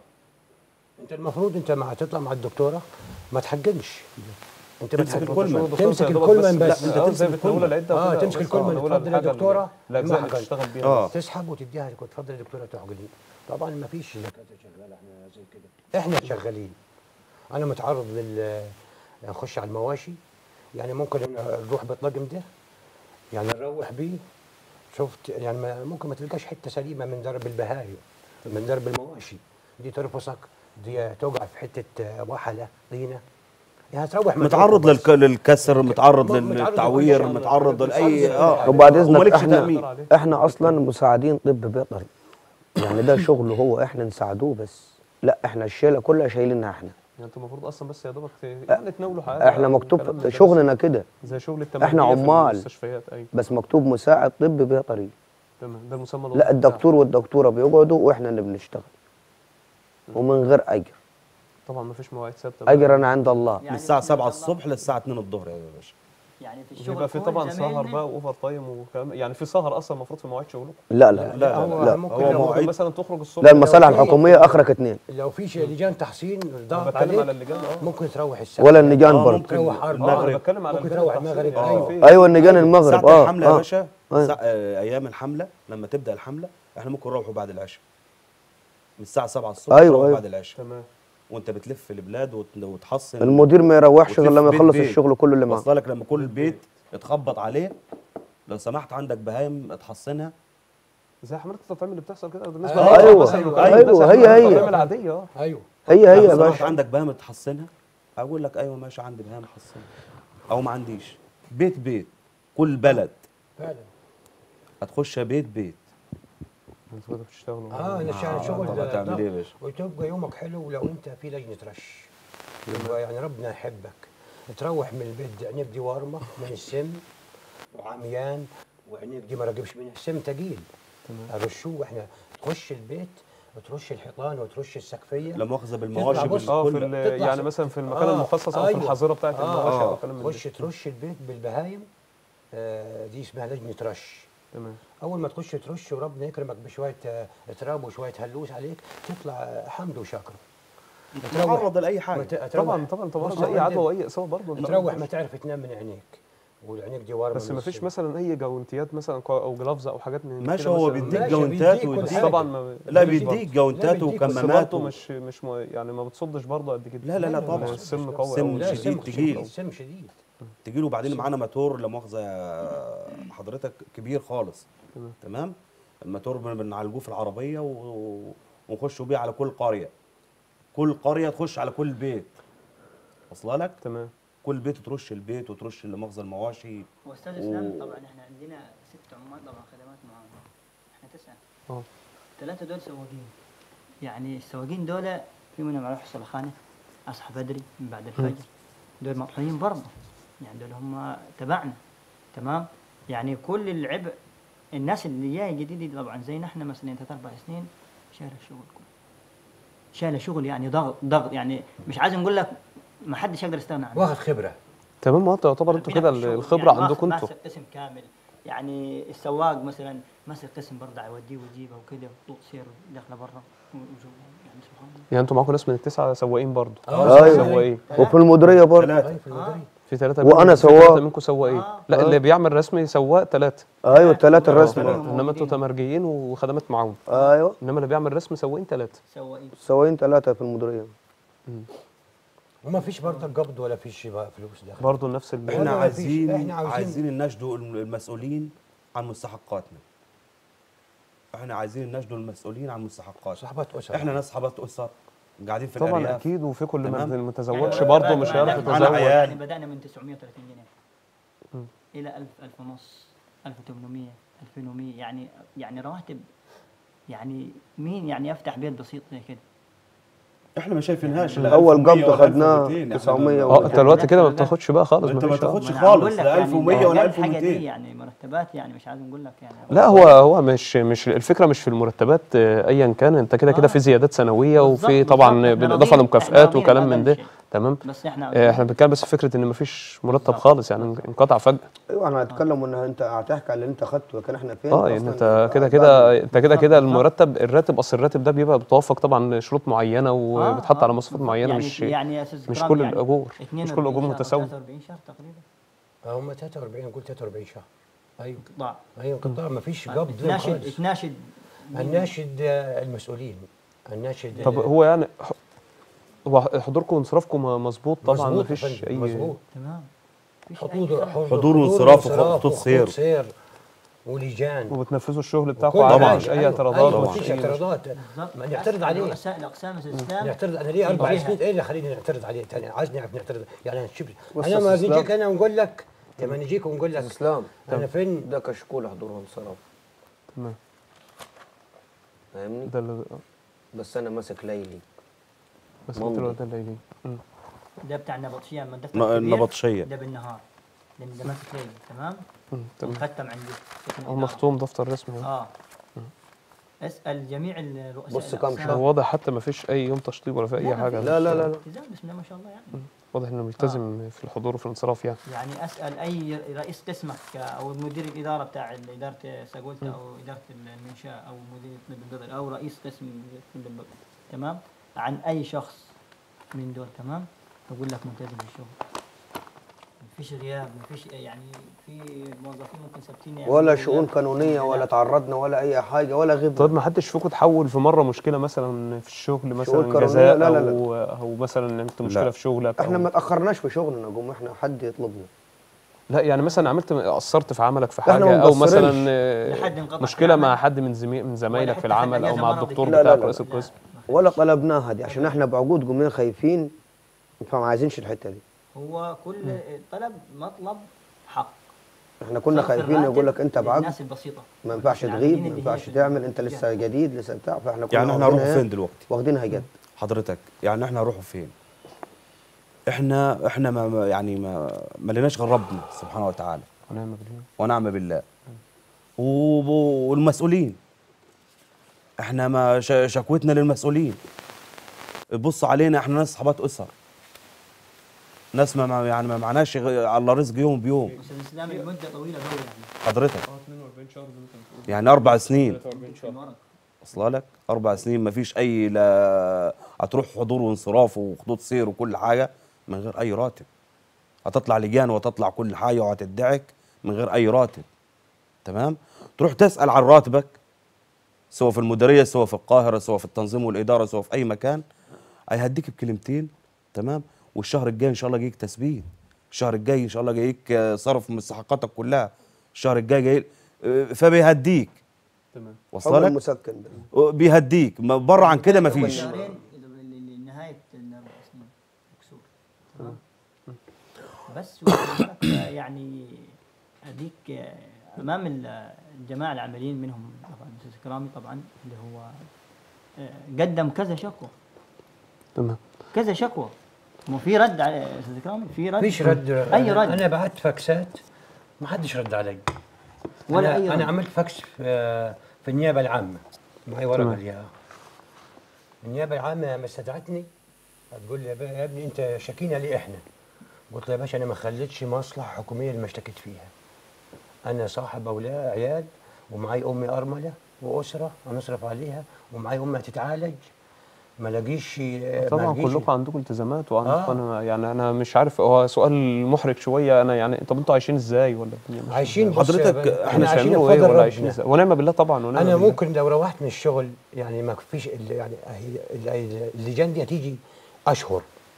Speaker 5: انت المفروض انت مع تطلع مع الدكتوره ما تحجمش انت
Speaker 3: تمسك
Speaker 5: بتحجم.
Speaker 3: الكلمة.
Speaker 5: تمسك
Speaker 1: يا دوبك
Speaker 5: الكلمه
Speaker 1: لا
Speaker 5: بس
Speaker 1: انت
Speaker 3: آه،
Speaker 1: تمسك
Speaker 3: زي
Speaker 1: بتناول
Speaker 3: الكلمة.
Speaker 1: العده
Speaker 5: اه
Speaker 1: وكده
Speaker 5: تمسك
Speaker 1: بس
Speaker 5: الكلمه
Speaker 1: نقول
Speaker 5: تفضل يا
Speaker 1: الحاجة
Speaker 5: دكتوره
Speaker 1: اللي- الاجزاء اللي
Speaker 5: المحجن.
Speaker 1: تشتغل بيها
Speaker 3: اه
Speaker 1: بس.
Speaker 5: تسحب وتديها لك وتفضل الدكتوره تحجلي طبعا ما فيش دكاتره شغاله احنا زي كده احنا شغالين انا متعرض لل نخش على المواشي يعني ممكن نروح بالطقم ده يعني نروح بيه شفت يعني ما ممكن ما تلقاش حته سليمه من درب البهايم من درب المواشي دي ترفصك دي توقع في حته وحله طينه يعني تروح
Speaker 3: متعرض
Speaker 5: مكانك بس.
Speaker 3: للك- للكسر متعرض
Speaker 5: م- متعرض
Speaker 3: للتعوير
Speaker 5: لكل شيء.
Speaker 3: متعرض
Speaker 5: متعرض
Speaker 3: لاي
Speaker 5: لكل
Speaker 3: اه
Speaker 5: شيء.
Speaker 6: وبعد اذنك
Speaker 3: ومالكش
Speaker 6: احنا
Speaker 3: تأمين.
Speaker 6: احنا اصلا مساعدين طب بيطري يعني ده شغله هو احنا نساعدوه بس لا احنا الشيله كلها شايلينها احنا
Speaker 1: يعني انتوا المفروض اصلا بس يا دوبك ت- يعني تناولوا حاجه
Speaker 6: احنا
Speaker 1: أو
Speaker 6: مكتوب
Speaker 1: كلام من ده.
Speaker 6: شغلنا كده
Speaker 1: زي شغل التمريض
Speaker 6: احنا
Speaker 1: في
Speaker 6: عمال.
Speaker 1: المستشفيات ايوه
Speaker 6: بس مكتوب مساعد طب بيطري
Speaker 1: تمام ده المسمى
Speaker 6: لا
Speaker 1: الوظيفي
Speaker 6: الدكتور والدكتوره بيقعدوا واحنا اللي بنشتغل ومن غير اجر
Speaker 1: بتاعه. طبعا ما فيش مواعيد ثابته
Speaker 6: اجر انا عند الله
Speaker 3: من
Speaker 2: يعني
Speaker 3: الساعه
Speaker 2: بسم الله
Speaker 3: 7
Speaker 2: ما شاء الله.
Speaker 3: الصبح للساعه 2 الظهر يا باشا
Speaker 2: يعني في الشغل
Speaker 1: بيبقى في
Speaker 2: كل
Speaker 1: طبعا سهر
Speaker 2: زمايلنا
Speaker 1: بقى واوفر تايم وكلام يعني في سهر اصلا المفروض في مواعيد شغلكم
Speaker 6: لا لا
Speaker 3: لا
Speaker 5: هو
Speaker 3: لا
Speaker 5: ممكن
Speaker 3: هو
Speaker 5: لو-
Speaker 1: ممكن
Speaker 3: مواعيد
Speaker 1: مثلا تخرج الصبح
Speaker 6: لا المصالح
Speaker 5: لو في-
Speaker 6: الحكوميه اخرك اتنين
Speaker 5: لو في شيء لجان تحصين
Speaker 1: انا
Speaker 5: ضغط
Speaker 1: بتكلم على
Speaker 5: عليك
Speaker 1: اللجان اه
Speaker 5: ممكن تروح الساعه
Speaker 6: ولا النجان
Speaker 3: آه،
Speaker 6: برضه
Speaker 3: ممكن
Speaker 5: تروح أربعة.
Speaker 1: اه انا
Speaker 3: المغرب
Speaker 1: بتكلم على
Speaker 5: ممكن
Speaker 1: اللجان
Speaker 5: تروح
Speaker 1: التحصيلية.
Speaker 5: المغرب
Speaker 1: آه،
Speaker 5: أيوة.
Speaker 1: في-
Speaker 6: ايوه النجان المغرب
Speaker 3: ساعة
Speaker 6: اه
Speaker 3: الحملة يا
Speaker 6: اه
Speaker 3: باشا
Speaker 6: آه.
Speaker 3: ساعة آه، أيام الحملة لما تبدأ الحملة احنا ممكن نروحوا بعد العشاء من الساعة 7 الصبح
Speaker 6: أيوة،
Speaker 3: نروحوا
Speaker 6: أيوة.
Speaker 3: بعد العشاء
Speaker 1: تمام
Speaker 3: وانت بتلف البلاد وت- وتحصن
Speaker 6: المدير ما يروحش غير
Speaker 3: وتلف
Speaker 6: لما
Speaker 3: بيت
Speaker 6: يخلص
Speaker 3: بيت.
Speaker 6: الشغل كله اللي معاه
Speaker 3: واصله لك لما كل البيت اتخبط عليه لو سمحت عندك بهايم تحصنها
Speaker 1: زي حملات التطعيم اللي بتحصل كده بالنسبه
Speaker 5: أيوة،
Speaker 1: للأطفال
Speaker 6: أيوة،
Speaker 1: مثلاً
Speaker 5: أيوة،
Speaker 1: وكلام
Speaker 6: أيوة،
Speaker 1: الناس
Speaker 6: هي-
Speaker 1: حملات
Speaker 6: هي.
Speaker 1: التطعيم العاديه اه
Speaker 5: ايوه
Speaker 6: هي هي
Speaker 3: لو
Speaker 6: يا
Speaker 3: سمحت
Speaker 6: باشا
Speaker 3: عندك بهايم تحصنها اقول لك ايوه ماشي عندي بهايم تحصنها او ما عنديش بيت بيت كل بلد
Speaker 5: فعلا
Speaker 3: هتخش بيت بيت
Speaker 1: انتوا كده بتشتغلوا
Speaker 5: اه انا شغل شغل
Speaker 3: طب هتعمل
Speaker 5: ضغط.
Speaker 3: ايه يا باشا؟
Speaker 5: وتبقى يومك حلو لو انت في لجنه رش يبقى يعني ربنا يحبك تروح من البيت عينيك دي وارمه من السم وعميان وعينيك دي ما راقبش منها السم تقيل رشوه واحنا تخش البيت وترش الحيطان وترش السقفيه
Speaker 3: لا مؤاخذه بالمواشي
Speaker 5: تطلع بص-
Speaker 1: اه في
Speaker 3: بالكل
Speaker 1: ال-
Speaker 5: تطلع
Speaker 1: يعني
Speaker 5: س-
Speaker 1: مثلا في المكان
Speaker 5: آه،
Speaker 1: المخصص او في
Speaker 5: أيوة.
Speaker 1: الحظيره بتاعت المواشي او كلام من
Speaker 5: تخش
Speaker 1: ده
Speaker 5: ترش البيت بالبهايم آه دي اسمها لجنه رش
Speaker 1: تمام
Speaker 5: اول ما تخش ترش وربنا يكرمك بشويه آه، تراب وشويه هلوس عليك تطلع آه، حمد وشكر
Speaker 3: تعرض لاي
Speaker 5: ما
Speaker 3: حاجه
Speaker 5: ت- تروح-
Speaker 1: طبعا طبعا طبعا
Speaker 5: بص
Speaker 1: برضه اي
Speaker 5: يا
Speaker 1: عدوى
Speaker 5: فندم،
Speaker 1: واي اصابه برضه انت
Speaker 5: تروح
Speaker 1: عارف.
Speaker 5: ما تعرف تنام من عينيك والعينيك دي وارمه
Speaker 1: بس
Speaker 5: من
Speaker 1: ما فيش
Speaker 5: السم.
Speaker 1: مثلا اي جوانتيات مثلا كو- او جلافز او حاجات من
Speaker 3: ماشي
Speaker 1: كده
Speaker 3: هو
Speaker 1: مثلاً؟
Speaker 3: بيديك
Speaker 5: ماشي،
Speaker 3: جوانتات
Speaker 5: بيديك
Speaker 3: ويديك
Speaker 1: بس
Speaker 5: حاجة.
Speaker 1: طبعا ما
Speaker 3: لا
Speaker 5: بيديك
Speaker 3: بيديك
Speaker 5: برضه.
Speaker 3: جوانتات
Speaker 5: لا، بيديك
Speaker 1: بس
Speaker 3: وكمامات
Speaker 1: برضه
Speaker 3: و...
Speaker 1: مش مش م- يعني ما بتصدش برضه قد كده
Speaker 3: لا لا لا
Speaker 5: لا،
Speaker 3: طبعا
Speaker 5: لا،
Speaker 1: السم
Speaker 5: لا،
Speaker 1: قوي
Speaker 3: سم
Speaker 1: أوي.
Speaker 5: لا
Speaker 3: شديد
Speaker 5: سم
Speaker 3: تقيل.
Speaker 5: السم شديد
Speaker 3: تجيله وبعدين معانا موتور لا مؤاخذه حضرتك كبير خالص
Speaker 1: تمام.
Speaker 3: تمام الموتور بن- بنعالجوه في العربيه و... ونخشوا بيه على كل قريه كل قريه تخش على كل بيت واصله لك
Speaker 1: تمام
Speaker 3: كل بيت ترش البيت وترش لا مؤاخذه المواشي
Speaker 2: واستاذ
Speaker 3: و-
Speaker 2: اسلام طبعا احنا عندنا ست عمال طبعا خدمات معانا احنا تسعه
Speaker 1: اه
Speaker 2: ثلاثه دول سواقين يعني السواقين دول في منهم يروح الصلخانه اصحى بدري من بعد الفجر دول مطحونين برضه يعني دول هم تبعنا تمام يعني كل العبء الناس اللي جايه جديد دي طبعا زينا احنا مثلا ثلاث اربع سنين شايله الشغل كله شايله شغل يعني ضغط ضغط يعني مش عايز نقول لك ما حدش يقدر يستغنى عنه
Speaker 5: واخد خبره
Speaker 1: تمام اه تعتبر انتوا كده
Speaker 2: بينا في الشغل.
Speaker 1: الخبره
Speaker 2: يعني
Speaker 1: عندكم
Speaker 2: ماسك-
Speaker 1: انتوا
Speaker 2: ماسك قسم كامل يعني السواق مثلا ماسك قسم برضه يوديه ويجيبه وكده وطوق سير داخله برا وجوه يعني سبحان الله
Speaker 1: يعني انتوا معاكم ناس من التسعه سواقين برضه
Speaker 6: أيوة.
Speaker 1: سواقين
Speaker 6: وفي المديريه برضه
Speaker 5: أيوة، في المديريه
Speaker 1: في ثلاثه
Speaker 6: وأنا
Speaker 1: منكم- في
Speaker 6: سواق.
Speaker 1: ثلاثه منكم سواقين
Speaker 2: آه.
Speaker 1: لا اللي بيعمل رسمي سواق ثلاثه
Speaker 6: ايوه الثلاثه الرسمي
Speaker 2: تمام.
Speaker 6: برضه.
Speaker 1: انما انتوا تمرجيين وخدمات معاون
Speaker 6: ايوه
Speaker 1: انما اللي بيعمل رسم سواقين ثلاثه
Speaker 2: سواقين
Speaker 6: سواقين ثلاثه في المديريه
Speaker 5: وما فيش برضه قبض ولا فيش بقى فلوس داخل
Speaker 1: برضه نفس ال
Speaker 3: احنا
Speaker 5: والله ما فيش.
Speaker 3: عايزين
Speaker 5: إحنا عاوزين-
Speaker 3: عايزين نناشدوا المسؤولين عن مستحقاتنا احنا عايزين نناشدوا المسؤولين عن مستحقاتنا
Speaker 5: صاحبات اسر
Speaker 3: احنا ناس صحابات اسر قاعدين في
Speaker 1: طبعا
Speaker 3: الارياف
Speaker 1: اكيد وفي كل ما
Speaker 3: تمام.
Speaker 1: ما تزوجش
Speaker 2: يعني
Speaker 1: برضه
Speaker 2: بدأنا-
Speaker 1: مش هيعرف
Speaker 2: بدأنا-
Speaker 3: معانا
Speaker 1: يتزوج
Speaker 3: عيال.
Speaker 2: يعني بدأنا من 930 جنيه إلى 1000 1000 ونص 1800 2100 يعني يعني رواتب يعني مين يعني يفتح بيت بسيط زي كده
Speaker 3: احنا ما شايفينهاش لا
Speaker 6: اول
Speaker 3: 1100
Speaker 6: قبض
Speaker 3: ولا
Speaker 6: خدناه
Speaker 3: 1200. إحنا
Speaker 6: 900
Speaker 1: اه انت دلوقتي كده ما بتاخدش بقى خالص
Speaker 3: انت ما
Speaker 1: مفيش-
Speaker 3: تاخدش
Speaker 2: ما أنا
Speaker 3: خالص
Speaker 2: بقول لك
Speaker 3: لا
Speaker 2: يعني
Speaker 3: 1100 ولا
Speaker 2: ده الحاجة
Speaker 3: 1200
Speaker 2: دي يعني مرتبات يعني مش عايز نقول لك يعني
Speaker 1: لا هو هو مش مش الفكره مش في المرتبات آه، ايا كان انت كده كده
Speaker 2: آه.
Speaker 1: في زيادات سنويه
Speaker 2: بالظبط،
Speaker 1: وفي
Speaker 2: بالظبط.
Speaker 1: طبعا
Speaker 2: إحنا
Speaker 1: بالاضافه
Speaker 2: راضيين-
Speaker 1: لمكافآت
Speaker 2: إحنا راضيين
Speaker 1: وكلام
Speaker 2: بهذا
Speaker 1: من ده
Speaker 2: الشيء.
Speaker 1: تمام
Speaker 2: بس احنا
Speaker 1: آه، احنا بنتكلم بس في فكره ان مفيش مرتب
Speaker 2: بالظبط.
Speaker 1: خالص يعني انقطع فجاه
Speaker 6: ايوه احنا هنتكلم ان انت هتحكي على اللي انت خدته لكن احنا فين
Speaker 1: اه يعني
Speaker 6: أصلاً؟
Speaker 1: انت كده
Speaker 6: بعد-
Speaker 1: كده انت كده كده
Speaker 2: بالظبط.
Speaker 1: المرتب الراتب اصل الراتب ده بيبقى بتوافق طبعا شروط معينه وبتحط على مواصفات
Speaker 2: بالظبط.
Speaker 1: معينه
Speaker 2: يعني
Speaker 1: مش
Speaker 2: يعني يا أستاذ
Speaker 1: مش
Speaker 2: إكرام
Speaker 1: كل
Speaker 2: يعني
Speaker 1: الاجور مش
Speaker 2: 42
Speaker 1: كل الاجور
Speaker 2: شهر،
Speaker 1: متساويه
Speaker 2: 43 شهر تقريبا
Speaker 5: هم 43 قلت 43 شهر ايوه
Speaker 2: ضاع
Speaker 5: ايوه قطاع ما فيش قبض
Speaker 2: تناشد
Speaker 5: خالص.
Speaker 2: تناشد
Speaker 5: الناشد آه، المسؤولين الناشد
Speaker 1: طب
Speaker 5: آه،
Speaker 1: هو يعني ح- هو حضوركم وانصرافكم مظبوط طبعا
Speaker 5: مظبوط يا
Speaker 1: مفيش
Speaker 5: فندم،
Speaker 1: اي
Speaker 5: مظبوط
Speaker 2: تمام مفيش أي
Speaker 5: حضور
Speaker 2: خلل.
Speaker 3: حضور وانصراف وخطوط سير.
Speaker 5: سير ولجان
Speaker 1: وبتنفذوا الشغل بتاعكم
Speaker 5: وكل
Speaker 1: عادي
Speaker 5: حاجة.
Speaker 1: مفيش اي
Speaker 5: أيوة،
Speaker 1: اعتراضات
Speaker 5: أيوة
Speaker 1: مفيش
Speaker 5: مفيش
Speaker 1: أي مشكلة.
Speaker 5: اعتراضات
Speaker 2: بالظبط
Speaker 5: ما نعترض عليه
Speaker 2: رؤساء الاقسام أستاذ الاسلام
Speaker 5: نعترض انا ليه اربع
Speaker 2: فيها.
Speaker 5: سنين ايه اللي خليني نعترض عليه تاني عايز نعرف نعترض يعني شوف
Speaker 6: بص
Speaker 5: انا
Speaker 6: يا
Speaker 5: ما
Speaker 6: أستاذ
Speaker 5: نجيك
Speaker 6: إسلام.
Speaker 5: انا ونقول لك لما نجيك ونقول لك
Speaker 7: اسلام
Speaker 5: انا فين
Speaker 7: ده كشكول حضور وانصراف
Speaker 1: تمام
Speaker 7: فاهمني
Speaker 1: ده اللي
Speaker 7: بس انا ماسك ليلي
Speaker 1: بس
Speaker 7: ممضي.
Speaker 1: قلت له ده اللي يجي مم.
Speaker 2: ده بتاع النبطشيه اما الدفتر
Speaker 3: ن-
Speaker 2: الكبير،
Speaker 3: النبطشية.
Speaker 2: ده بالنهار لان ده ماسك ليلي تمام
Speaker 1: مم. تمام
Speaker 2: ومختم عندي سكن
Speaker 1: هو
Speaker 2: إدارة.
Speaker 1: مختوم دفتر رسمي أهو.
Speaker 2: اه اسال جميع الرؤساء
Speaker 7: بص كام
Speaker 2: الأقسام.
Speaker 7: شهر.
Speaker 1: هو واضح حتى ما فيش اي يوم تشطيب ولا في اي
Speaker 2: لا،
Speaker 1: حاجه
Speaker 2: في
Speaker 6: لا لا لا لا
Speaker 2: التزام بسم الله ما شاء الله يعني
Speaker 1: واضح انه ملتزم في الحضور وفي الانصراف يعني
Speaker 2: يعني اسال اي رئيس قسمك او مدير الاداره بتاع اداره ساقولتا او اداره المنشاه او مدير طب البيطري او رئيس قسم طب البيطري تمام عن اي شخص من دول تمام اقول لك ملتزم بالشغل مفيش غياب مفيش يعني في موظفين ممكن ثابتين يعني
Speaker 6: ولا شؤون قانونيه ولا تعرضنا ولا اي حاجه ولا غيب
Speaker 1: طيب ما حدش فيكم تحول في مره مشكله مثلا في الشغل مثلا
Speaker 6: قانونية؟
Speaker 1: جزاء
Speaker 6: لا، لا، لا.
Speaker 1: او او مثلا انت مشكله
Speaker 3: لا.
Speaker 1: في شغلك
Speaker 6: احنا
Speaker 1: أو
Speaker 6: ما تاخرناش في شغلنا قوم احنا حد يطلبنا
Speaker 1: لا يعني مثلا عملت قصرت في عملك في
Speaker 6: إحنا ما
Speaker 1: حاجه او
Speaker 6: مقصرينش.
Speaker 1: مثلا آه،
Speaker 2: لحد انقطع في
Speaker 1: مشكله مع
Speaker 2: العمل.
Speaker 1: حد من زمي... من زمايلك
Speaker 2: ولا
Speaker 1: في
Speaker 2: حتى
Speaker 1: العمل
Speaker 2: خد
Speaker 1: او
Speaker 2: أجازة
Speaker 1: مع
Speaker 2: مرضي
Speaker 1: الدكتور
Speaker 2: كده.
Speaker 6: لا، لا،
Speaker 1: بتاعك
Speaker 6: لا.
Speaker 1: رئيس
Speaker 2: لا.
Speaker 1: القسم
Speaker 6: ولا طلبناها دي عشان احنا بعقود قومين خايفين فما عايزينش الحته دي
Speaker 2: هو كل طلب مطلب حق
Speaker 6: احنا كنا
Speaker 2: صرف
Speaker 6: خايفين
Speaker 2: الراتب
Speaker 6: يقول لك انت بعقد
Speaker 2: للناس البسيطه
Speaker 6: ما ينفعش
Speaker 2: العاملين
Speaker 6: تغيب ما
Speaker 2: اللي هي
Speaker 6: ينفعش
Speaker 2: في
Speaker 6: تعمل انت
Speaker 2: الجهة.
Speaker 6: لسه جديد لسه بتاع فاحنا كنا
Speaker 3: يعني احنا هنروح
Speaker 6: واخدينها
Speaker 3: فين
Speaker 6: إيه؟
Speaker 3: دلوقتي
Speaker 6: واخدينها جد
Speaker 3: حضرتك يعني احنا هنروح فين احنا احنا ما ما- يعني ما ما لناش غير ربنا سبحانه وتعالى
Speaker 1: ونعم بالله
Speaker 3: ونعم بالله وب- والمسؤولين احنا ما ش- شكوتنا للمسؤولين بص علينا احنا ناس صحابات اسر ناس ما ما- يعني ما معناش غ- على رزق يوم بيوم
Speaker 2: استاذ الاسلام المده طويله قوي يعني
Speaker 3: حضرتك يعني اربع سنين
Speaker 2: في الورق
Speaker 3: اصلا لك اربع سنين ما فيش اي لا هتروح حضور وانصراف وخطوط سير وكل حاجه من غير اي راتب هتطلع لجان وهتطلع كل حاجه وهتدعك من غير اي راتب تمام تروح تسال عن راتبك سواء في المديريه سواء في القاهره سواء في التنظيم والاداره سواء في اي مكان هيهديك بكلمتين تمام والشهر الجاي ان شاء الله جايك تثبيت الشهر الجاي ان شاء الله جايك آه، صرف من مستحقاتك كلها الشهر الجاي جاي آه، فبيهديك
Speaker 1: تمام
Speaker 3: وصل
Speaker 6: حكم
Speaker 3: لك
Speaker 6: المسكن ده
Speaker 3: بيهديك ما بره عن كده مفيش
Speaker 2: شهرين لنهايه الاربع سنين مكسور تمام بس وخلي بالك، يعني اديك امام ال- الجماعه العاملين منهم طبعا الاستاذ كرامي طبعا اللي هو آه، قدم كذا شكوى
Speaker 1: تمام
Speaker 2: كذا شكوى مو في رد على استاذ اكرامي في رد
Speaker 5: فيش رد
Speaker 2: اي رد
Speaker 5: انا بعت فاكسات ما حدش رد علي
Speaker 2: ولا
Speaker 5: أنا
Speaker 2: أي
Speaker 5: انا
Speaker 2: رد.
Speaker 5: عملت فاكس في, في النيابه العامه معي ورقه
Speaker 1: تمام.
Speaker 5: ليها النيابه العامه لما استدعتني هتقول لي يا با- يا ابني انت شاكينا ليه احنا قلت له يا باشا انا ما خليتش مصلحه حكوميه اللي ما اشتكيت فيها انا صاحب اولاد عيال ومعي امي ارمله واسره هنصرف عليها ومعي امي هتتعالج ما لاقيش ما
Speaker 1: طبعا
Speaker 5: لاقيش-
Speaker 1: كلكم عندكم التزامات وعندكم
Speaker 5: آه.
Speaker 1: انا يعني انا مش عارف هو سؤال محرج شويه انا يعني طب انتوا عايشين ازاي ولا الدنيا ماشية
Speaker 5: عايشين
Speaker 1: إزاي؟
Speaker 5: بص يا
Speaker 3: حضرتك
Speaker 5: باشا،
Speaker 1: احنا
Speaker 5: عايشين
Speaker 1: بتعملوا ايه
Speaker 5: بفضل
Speaker 1: ولا عايشين
Speaker 5: ربنا.
Speaker 1: ازاي ونعم بالله طبعا ونعم
Speaker 5: انا
Speaker 1: بالله.
Speaker 5: ممكن لو روحت من الشغل يعني ما فيش ال- يعني هي ال- اللجان دي هتيجي اشهر